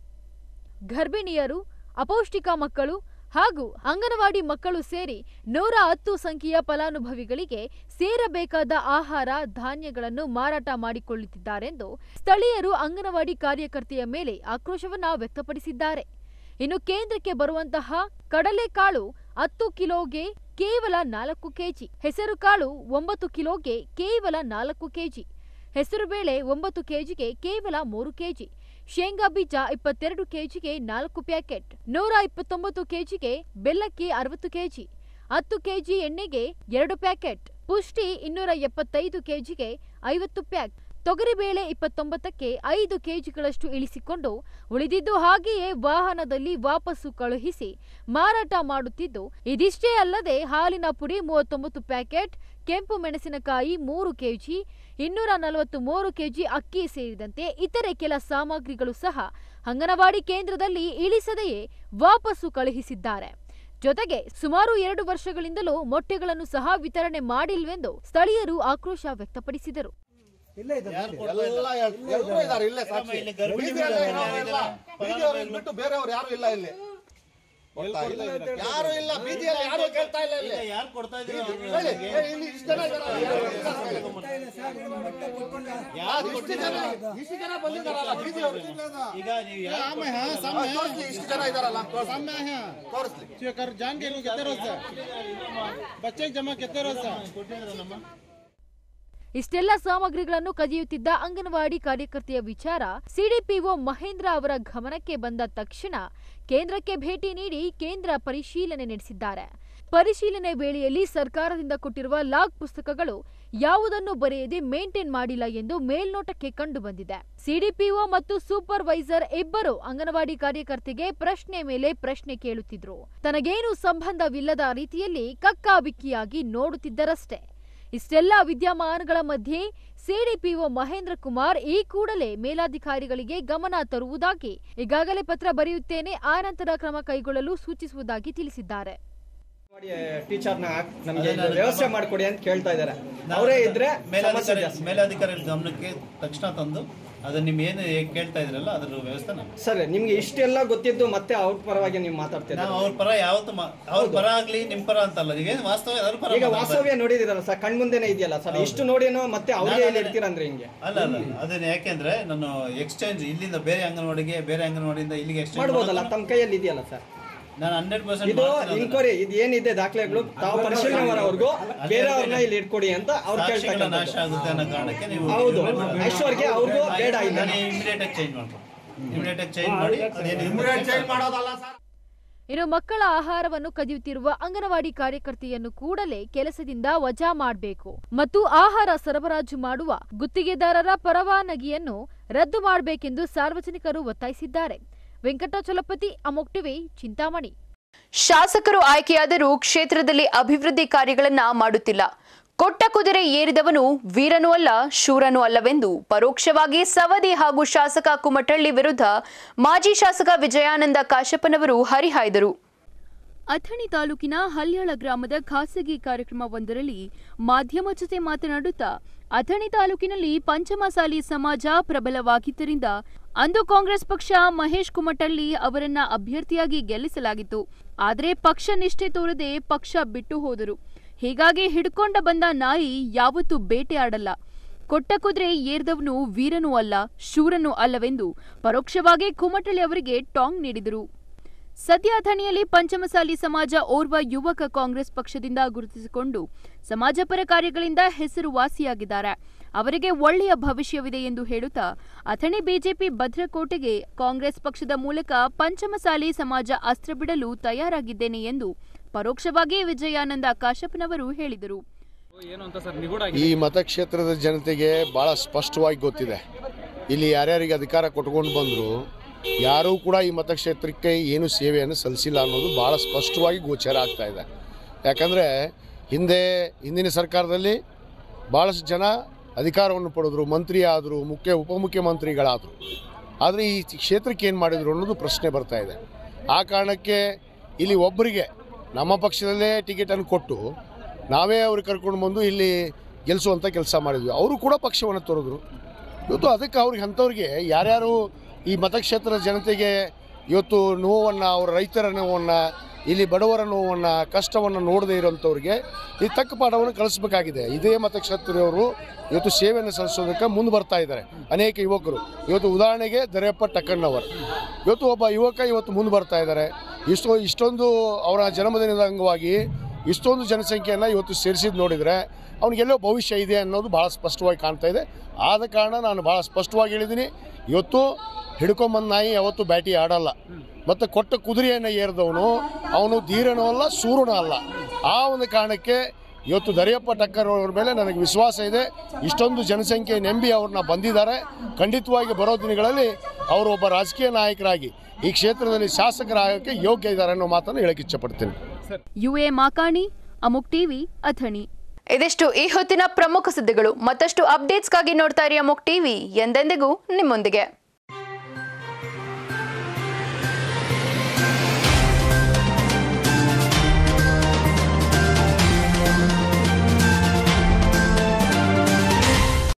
ಗರ್ಭಿಣಿಯರು ಅಪೌಷ್ಟಿಕ ಮಕ್ಕಳು ಹಾಗೂ ಅಂಗನವಾಡಿ ಮಕ್ಕಳು ಸೇರಿ ನೂರ ಹತ್ತು ಸಂಖ್ಯೆಯ ಫಲಾನುಭವಿಗಳಿಗೆ ಸೇರಬೇಕಾದ ಆಹಾರ ಧಾನ್ಯಗಳನ್ನು ಮಾರಾಟ ಮಾಡಿಕೊಳ್ಳುತ್ತಿದ್ದಾರೆಂದು ಸ್ಥಳೀಯರು ಅಂಗನವಾಡಿ ಕಾರ್ಯಕರ್ತೆಯ ಮೇಲೆ ಆಕ್ರೋಶವನ್ನ ವ್ಯಕ್ತಪಡಿಸಿದ್ದಾರೆ ಇನ್ನು ಕೇಂದ್ರಕ್ಕೆ ಬರುವಂತಹ ಕಡಲೆಕಾಳು ಹತ್ತು ಕಿಲೋಗೆ ಕೇವಲ ನಾಲ್ಕು ಕೆಜಿ ಹೆಸರುಕಾಳು ಒಂಬತ್ತು ಕಿಲೋಗೆ ಕೇವಲ ನಾಲ್ಕು ಕೆಜಿ ಹೆಸರುಬೇಳೆ ಒಂಬತ್ತು ಕೆಜಿಗೆ ಕೇವಲ ಮೂರು ಕೆಜಿ ಶೇಂಗಾ ಬೀಜ ಇಪ್ಪತ್ತೆರಡು ಕೆಜಿಗೆ ನಾಲ್ಕು ಪ್ಯಾಕೆಟ್ ನೂರ ಇಪ್ಪತ್ತೊಂಬತ್ತು ಕೆಜಿಗೆ ಬೆಲ್ಲಕ್ಕೆ ಅರವತ್ತು ಕೆಜಿ ಹತ್ತು ಕೆಜಿ ಎಣ್ಣೆಗೆ ಎರಡು ಪ್ಯಾಕೆಟ್ ಪುಷ್ಟಿ ಇನ್ನೂರ ಎಪ್ಪತ್ತೈದು ಕೆಜಿಗೆ ಐವತ್ತು ಪ್ಯಾಕ್ ತೊಗರಿಬೇಳೆ ಇಪ್ಪತ್ತೊಂಬತ್ತಕ್ಕೆ ಐದು ಕೆಜಿಗಳಷ್ಟು ಇಳಿಸಿಕೊಂಡು ಉಳಿದಿದ್ದು ಹಾಗೆಯೇ ವಾಹನದಲ್ಲಿ ವಾಪಸ್ಸು ಕಳುಹಿಸಿ ಮಾರಾಟ ಮಾಡುತ್ತಿದ್ದು ಇದಿಷ್ಟೇ ಅಲ್ಲದೆ ಹಾಲಿನ ಪುಡಿ ಮೂವತ್ತೊಂಬತ್ತು ಪ್ಯಾಕೆಟ್ ಕೆಂಪು ಮೆಣಸಿನಕಾಯಿ ಮೂರು ಕೆಜಿ ಇನ್ನೂರ ನಲವತ್ತು ಮೂರು ಕೆಜಿ ಅಕ್ಕಿ ಸೇರಿದಂತೆ ಇತರೆ ಕೆಲ ಸಾಮಗ್ರಿಗಳು ಸಹ ಅಂಗನವಾಡಿ ಕೇಂದ್ರದಲ್ಲಿ ಇಳಿಸದೆಯೇ ವಾಪಸ್ಸು ಕಳುಹಿಸಿದ್ದಾರೆ ಜೊತೆಗೆ ಸುಮಾರು ಎರಡು ವರ್ಷಗಳಿಂದಲೂ ಮೊಟ್ಟೆಗಳನ್ನು ಸಹ ವಿತರಣೆ ಮಾಡಿಲ್ವೆಂದು ಸ್ಥಳೀಯರು ಆಕ್ರೋಶ ವ್ಯಕ್ತಪಡಿಸಿದರು ಬಿಟ್ಟು ಬೇರೆಯವ್ರು ಯಾರು ಇಲ್ಲ ಇಲ್ಲಿ ಯಾರು ಇಲ್ಲ ಬೀದಿಯಲ್ಲಿ ಯಾರು ಕೇಳ್ತಾ ಇಲ್ಲ ಇಲ್ಲಿ ಯಾರು ಕೊಡ್ತಾ ಹೇಳಿ, ಹೇಳಿ, ಇಲ್ಲಿ ಇಷ್ಟು ಜನ ಇದಾರಲ್ಲ, ಯಾರು ಇಲ್ಲ ಅಂತ ಹೇಳಿ. ಯಾರು ಇಷ್ಟು ಜನ ಇಷ್ಟು ಜನ ಬಂದಿದ್ದಾರಲ್ಲ ಬೀದಿಯವರು ಈಗ ನೀವು ಏ, ಆಮೆ, ಹಾ, ಸಾಮೆ. ತೋರಿಸ್ಲಿ, ಇಷ್ಟು ಜನ ಇದಾರಲ್ಲ ಸಾಮೆ, ಹಾ. ತೋರಿಸ್ಲಿ कर जान के लोग कितने रोज से बच्चे जमा कितने रोज से ಇಷ್ಟೆಲ್ಲ ಸಾಮಗ್ರಿಗಳನ್ನು ಕದಿಯುತ್ತಿದ್ದ ಅಂಗನವಾಡಿ ಕಾರ್ಯಕರ್ತೆಯ ವಿಚಾರ ಸಿಡಿಪಿಒ ಮಹೇಂದ್ರ ಅವರ ಗಮನಕ್ಕೆ ಬಂದ ತಕ್ಷಣ ಕೇಂದ್ರಕ್ಕೆ ಭೇಟಿ ನೀಡಿ ಕೇಂದ್ರ ಪರಿಶೀಲನೆ ನಡೆಸಿದ್ದಾರೆ ಪರಿಶೀಲನೆ ವೇಳೆಯಲ್ಲಿ ಸರ್ಕಾರದಿಂದ ಕೊಟ್ಟಿರುವ ಲಾಗ್ ಪುಸ್ತಕಗಳು ಯಾವುದನ್ನು ಬರೆಯದೆ ಮೇಂಟೈನ್ ಮಾಡಿಲ್ಲ ಎಂದು ಮೇಲ್ನೋಟಕ್ಕೆ ಕಂಡು ಬಂದಿದೆ ಸಿಡಿಪಿಒ ಮತ್ತು ಸೂಪರ್ವೈಸರ್ ಇಬ್ಬರು ಅಂಗನವಾಡಿ ಕಾರ್ಯಕರ್ತೆಗೆ ಪ್ರಶ್ನೆ ಮೇಲೆ ಪ್ರಶ್ನೆ ಕೇಳುತ್ತಿದ್ರು ತನಗೇನು ಸಂಬಂಧವಿಲ್ಲದ ರೀತಿಯಲ್ಲಿ ಕಕ್ಕಾಬಿಕ್ಕಿಯಾಗಿ ನೋಡುತ್ತಿದ್ದರಷ್ಟೇ ಇಷ್ಟೆಲ್ಲ ವಿದ್ಯಮಾನಗಳ ಮಧ್ಯೆ ಸಿಡಿಪಿಒ ಮಹೇಂದ್ರ ಕುಮಾರ್ ಈ ಕೂಡಲೇ ಮೇಲಾಧಿಕಾರಿಗಳಿಗೆ ಗಮನ ತರುವುದಾಗಿ ಈಗಾಗಲೇ ಪತ್ರ ಬರೆಯುತ್ತೇನೆ ಆ ನಂತರ ಕ್ರಮ ಕೈಗೊಳ್ಳಲು ಸೂಚಿಸುವುದಾಗಿ ತಿಳಿಸಿದ್ದಾರೆ ಟೀಚರ್ನ ನಮಗೆ ವ್ಯವಸ್ಥೆ ಮಾಡಿಕೊಡಿ ಅಂತ ಕೇಳ್ತಾ ಇದ್ದಾರೆ ಅವರೇ ಇದ್ರೆ ಸಮಸ್ಯೆ ಮೇಲಾಧಿಕಾರಿ ಜಾಸ್ತಿ. ಮೇಲಾಧಿಕಾರಿ ಗಮನಕ್ಕೆ ತಕ್ಷಣ ತಂದು ಅದು ನಿಮ್ ಏನು ಕೇಳ್ತಾ ಇದ್ರಲ್ಲ ಅದ್ರ ವ್ಯವಸ್ಥೆ ನಾವು ಸರ್ ನಿಮ್ಗೆ ಇಷ್ಟೆಲ್ಲ ಗೊತ್ತಿದ್ದು ಮತ್ತೆ ಅವ್ರ ಪರವಾಗಿ ನೀವು ಮಾತಾಡ್ತೀರಾ ನಾವು ಅವ್ರ ಪರ ಯಾವತ್ತು ಮಾ- ಅವ್ರ ಪರ ಆಗ್ಲಿ ನಿಮ್ ಪರ ಅಂತಲ್ಲ ನೀವೇನು ವಾಸ್ತವ ಅದ್ರ ಪರ ಈಗ ಮಾತಾಡ್ತಾರೆ. ವಾಸ್ತವ್ಯ ನೋಡಿದಿರಲ್ಲ ಸರ್ ಕಣ್ಮುಂದೆನೇ ಇದೆಯಲ್ಲ ಸರ್ ಹೌದು. ಇಷ್ಟು ನೋಡಿನೋ ಮತ್ತೆ ಅವ್ರಿಗೆ ನಾನು ಇಲ್ಲಿ ಅದನ್ನ- ಇರ್ತೀರಂದ್ರೆ ಹಿಂಗೆ ಅಲ್ಲ ಅಲ್ಲ ಅದನ್ನ ಯಾಕೆಂದ್ರೆ ನಾನು ಎಕ್ಸ್ಚೇಂಜ್ ಇಲ್ಲಿಂದ ಬೇರೆ ಅಂಗನವಾಡಿಗೆ ಬೇರೆ ಅಂಗನವಾಡಿಯಿಂದ ಇಲ್ಲಿಗೆ ಎಕ್ಸ್ಚೇಂಜ್ ಮಾಡ್ಬೋದಲ್ಲ ತಮ್ಮ ಕೈಯಲ್ಲಿ ಇದೆಯಲ್ಲ ಸರ್ ನಾನು ಹಂಡ್ರೆಡ್ ಪರ್ಸೆಂಟ್ ಇದು ಇನ್ಕ್ವೈರಿ ಇದು ಏನಿದೆ ದಾಖಲೆಗಳು ತಾವು ಪರಿಶೀಲನೆ ಮಾಡೋವರೆಗೂ ಬೇರೆಯವ್ರನ್ನ ಇಲ್ಲಿ ಇಟ್ಕೊಡಿ ಅಂತ ಅವ್ರು ಸಾಕ್ಷಿಗಳ ನಾಶ ಕೇಳ್ತಾ ಆಗುತ್ತೆ ಅನ್ನೋ ಕಾರಣಕ್ಕೆ ನೀವು ಹೌದು. ಐಶ್ವರ್ಗೆ ಅವ್ರಿಗೂ ಬೇಡ ಇಲ್ಲ. ಇಮಿಡಿಯೇಟ್ ಆಗಿ ಚೇಂಜ್ ಮಾಡ್ಕೊಂಡು ಇಮಿಡಿಯೇಟ್ ಆಗಿ ಚೇಂಜ್ ಮಾಡಿ ಇಮಿಡಿಯೇಟ್ ಚೇಂಜ್ ಮಾಡೋದಲ್ಲ ಸರ್ ಇನ್ನು ಮಕ್ಕಳ ಆಹಾರವನ್ನು ಕದಿಯುತ್ತಿರುವ ಅಂಗನವಾಡಿ ಕಾರ್ಯಕರ್ತೆಯನ್ನು ಕೂಡಲೇ ಕೆಲಸದಿಂದ ವಜಾ ಮಾಡಬೇಕು ಮತ್ತು ಆಹಾರ ಸರಬರಾಜು ಮಾಡುವ ಗುತ್ತಿಗೆದಾರರ ಪರವಾನಗಿಯನ್ನು ರದ್ದು ಮಾಡಬೇಕೆಂದು ಸಾರ್ವಜನಿಕರು ಒತ್ತಾಯಿಸಿದ್ದಾರೆ ವೆಂಕಟಾಚಲಪತಿ ಅಮೋಕ್ ಟಿವಿ ಚಿಂತಾಮಣಿ ಶಾಸಕರು ಆಯ್ಕೆಯಾದರೂ ಕ್ಷೇತ್ರದಲ್ಲಿ ಅಭಿವೃದ್ಧಿ ಕಾರ್ಯಗಳನ್ನ ಮಾಡುತ್ತಿಲ್ಲ ಕೊಟ್ಟ ಕುದುರೆ ಏರಿದವನು ವೀರನೂ ಅಲ್ಲ ಶೂರನೂ ಅಲ್ಲವೆಂದು ಪರೋಕ್ಷವಾಗಿ ಸವದಿ ಹಾಗೂ ಶಾಸಕ ಕುಮಟಳ್ಳಿ ವಿರುದ್ಧ ಮಾಜಿ ಶಾಸಕ ವಿಜಯಾನಂದ ಕಾಶಪ್ಪನವರು ಹರಿಹಾಯ್ದರು ಅಥಣಿ ತಾಲೂಕಿನ ಹಲ್ಯಾಳ ಗ್ರಾಮದ ಖಾಸಗಿ ಕಾರ್ಯಕ್ರಮವೊಂದರಲ್ಲಿ ಮಾಧ್ಯಮ ಜೊತೆ ಮಾತನಾಡುತ್ತಾ ಅಥಣಿ ತಾಲೂಕಿನಲ್ಲಿ ಪಂಚಮಸಾಲಿ ಸಮಾಜ ಪ್ರಬಲವಾಗಿದ್ದರಿಂದ ಅಂದು ಕಾಂಗ್ರೆಸ್ ಪಕ್ಷ ಮಹೇಶ್ ಕುಮಟಳ್ಳಿ ಅವರನ್ನ ಅಭ್ಯರ್ಥಿಯಾಗಿ ಗೆಲ್ಲಿಸಲಾಗಿತ್ತು ಆದರೆ ಪಕ್ಷ ನಿಷ್ಠೆ ತೋರದೆ ಪಕ್ಷ ಬಿಟ್ಟು ಹೋದರು ಹೀಗಾಗಿ ಹಿಡ್ಕೊಂಡ ಬಂದ ನಾಯಿ ಯಾವತ್ತೂ ಬೇಟೆ ಆಡಲ್ಲ ಕೊಟ್ಟ ಕುದುರೆ ಏರ್ದವನು ವೀರನೂ ಅಲ್ಲ ಶೂರನೂ ಅಲ್ಲವೆಂದು ಪರೋಕ್ಷವಾಗಿ ಕುಮಟಳ್ಳಿ ಅವರಿಗೆ ಟಾಂಗ್ ನೀಡಿದರು ಸದ್ಯ ಅಥಣಿಯಲ್ಲಿ ಪಂಚಮಸಾಲಿ ಸಮಾಜ ಓರ್ವ ಯುವಕ ಕಾಂಗ್ರೆಸ್ ಪಕ್ಷದಿಂದ ಗುರುತಿಸಿಕೊಂಡು ಸಮಾಜಪರ ಕಾರ್ಯಗಳಿಂದ ಹೆಸರುವಾಸಿಯಾಗಿದ್ದಾರೆ ಅವರಿಗೆ ಒಳ್ಳೆಯ ಭವಿಷ್ಯವಿದೆ ಎಂದು ಹೇಳುತ್ತಾ ಅಥಣಿ ಬಿಜೆಪಿ ಭದ್ರಕೋಟೆಗೆ ಕಾಂಗ್ರೆಸ್ ಪಕ್ಷದ ಮೂಲಕ ಪಂಚಮಸಾಲಿ ಸಮಾಜ ಅಸ್ತ್ರ ಬಿಡಲು ತಯಾರಾಗಿದ್ದೇನೆ ಎಂದು ಪರೋಕ್ಷವಾಗಿ ವಿಜಯಾನಂದ ಕಾಶಪ್ಪನವರು ಹೇಳಿದರು ಏನು ಅಂತ ಸರ್ ನಿಗೂಢ ಈ ಮತಕ್ಷೇತ್ರದ ಜನತೆಗೆ ಭಾಳ ಸ್ಪಷ್ಟವಾಗಿ ಗೊತ್ತಿದೆ ಇಲ್ಲಿ ಯಾರ್ಯಾರಿಗೆ ಅಧಿಕಾರ ಕೊಟ್ಕೊಂಡು ಬಂದರು ಯಾರೂ ಕೂಡ ಈ ಮತಕ್ಷೇತ್ರಕ್ಕೆ ಏನು ಸೇವೆಯನ್ನು ಸಲ್ಲಿಸಿಲ್ಲ ಅನ್ನೋದು ಭಾಳ ಸ್ಪಷ್ಟವಾಗಿ ಗೋಚರ ಆಗ್ತಾ ಇದೆ ಯಾಕಂದರೆ ಹಿಂದೆ ಹಿಂದಿನ ಸರ್ಕಾರದಲ್ಲಿ ಭಾಳಷ್ಟು ಜನ ಅಧಿಕಾರವನ್ನು ಪಡೆದ್ರು ಮಂತ್ರಿ ಆದರು ಮುಖ್ಯ ಉಪಮುಖ್ಯಮಂತ್ರಿಗಳಾದರು ಆದರೆ ಈ ಕ್ಷೇತ್ರಕ್ಕೆ ಏನು ಮಾಡಿದ್ರು ಅನ್ನೋದು ಪ್ರಶ್ನೆ ಬರ್ತಾ ಇದೆ ಆ ಕಾರಣಕ್ಕೆ ಇಲ್ಲಿ ಒಬ್ಬರಿಗೆ ನಮ್ಮ ಪಕ್ಷದಲ್ಲೇ ಟಿಕೆಟನ್ನು ಕೊಟ್ಟು ನಾವೇ ಅವ್ರಿಗೆ ಕರ್ಕೊಂಡು ಬಂದು ಇಲ್ಲಿ ಗೆಲ್ಲಿಸುವಂಥ ಕೆಲಸ ಮಾಡಿದ್ವಿ ಅವರು ಕೂಡ ಪಕ್ಷವನ್ನು ತೊರೆದ್ರು ಇವತ್ತು ಅದಕ್ಕೆ ಅವ್ರಿಗೆ ಅಂಥವ್ರಿಗೆ ಯಾರ್ಯಾರು ಈ ಮತಕ್ಷೇತ್ರದ ಜನತೆಗೆ ಇವತ್ತು ನೋವನ್ನು ಅವರ ರೈತರ ನೋವನ್ನು ಇಲ್ಲಿ ಬಡವರ ನೋವನ್ನು ಕಷ್ಟವನ್ನು ನೋಡದೇ ಇರೋಂಥವ್ರಿಗೆ ಈ ತಕ್ಕ ಪಾಠವನ್ನು ಕಲಿಸ್ಬೇಕಾಗಿದೆ ಇದೇ ಮತಕ್ಷೇತ್ರದವರು ಇವತ್ತು ಸೇವೆಯನ್ನು ಸಲ್ಲಿಸೋದಕ್ಕೆ ಮುಂದೆ ಬರ್ತಾ ಇದ್ದಾರೆ ಅನೇಕ ಯುವಕರು ಇವತ್ತು ಉದಾಹರಣೆಗೆ ದರೆಯಪ್ಪ ಟಕ್ಕಣ್ಣವರ್ ಇವತ್ತು ಒಬ್ಬ ಯುವಕ ಇವತ್ತು ಮುಂದೆ ಬರ್ತಾ ಇದ್ದಾರೆ ಇಷ್ಟೋ ಇಷ್ಟೊಂದು ಅವರ ಜನ್ಮದಿನದ ಅಂಗವಾಗಿ ಇಷ್ಟೊಂದು ಜನಸಂಖ್ಯೆಯನ್ನು ಇವತ್ತು ಸೇರಿಸಿದ್ದು ನೋಡಿದರೆ ಅವನಿಗೆಲ್ಲೋ ಭವಿಷ್ಯ ಇದೆ ಅನ್ನೋದು ಭಾಳ ಸ್ಪಷ್ಟವಾಗಿ ಕಾಣ್ತಾ ಇದೆ ಆದ ಕಾರಣ ನಾನು ಭಾಳ ಸ್ಪಷ್ಟವಾಗಿ ಹೇಳಿದ್ದೀನಿ ಇವತ್ತು ಹಿಡ್ಕೊಂಬಂದು ನಾಯಿ ಯಾವತ್ತು ಬ್ಯಾಟಿ ಆಡಲ್ಲ ಮತ್ತು ಕೊಟ್ಟ ಕುದುರೆಯನ್ನು ಏರಿದವನು ಅವನು ಧೀರನೂ ಅಲ್ಲ ಸೂರನೂ ಅಲ್ಲ ಆ ಒಂದು ಕಾರಣಕ್ಕೆ ಇವತ್ತು ದರಿಯಪ್ಪ ಟಕ್ಕರ್ ಅವ್ರ ಮೇಲೆ ನನಗೆ ವಿಶ್ವಾಸ ಇದೆ ಇಷ್ಟೊಂದು ಜನಸಂಖ್ಯೆ ನೆಂಬಿ ಅವ್ರನ್ನ ಬಂದಿದ್ದಾರೆ ಖಂಡಿತವಾಗಿ ಬರೋ ದಿನಗಳಲ್ಲಿ ಅವರು ಒಬ್ಬ ರಾಜಕೀಯ ನಾಯಕರಾಗಿ ಈ ಕ್ಷೇತ್ರದಲ್ಲಿ ಶಾಸಕರಾಗಕ್ಕೆ ಯೋಗ್ಯ ಇದ್ದಾರೆ ಅನ್ನೋ ಮಾತನ್ನು ಹೇಳಕ್ಕೆ ಇಚ್ಛಪಡ್ತೀನಿ ಯುಎ ಮಾಕಾಣಿ ಅಮುಕ್ ಟಿವಿ ಅಥಣಿ ಇದಿಷ್ಟು ಈ ಹೊತ್ತಿನ ಪ್ರಮುಖ ಸುದ್ದಿಗಳು ಮತ್ತಷ್ಟು ಅಪ್ಡೇಟ್ಸ್ಗಾಗಿ ನೋಡ್ತಾ ಇರಿ ಅಮುಕ್ ಟಿವಿ ಎಂದೆಂದಿಗೂ ನಿಮ್ಮೊಂದಿಗೆ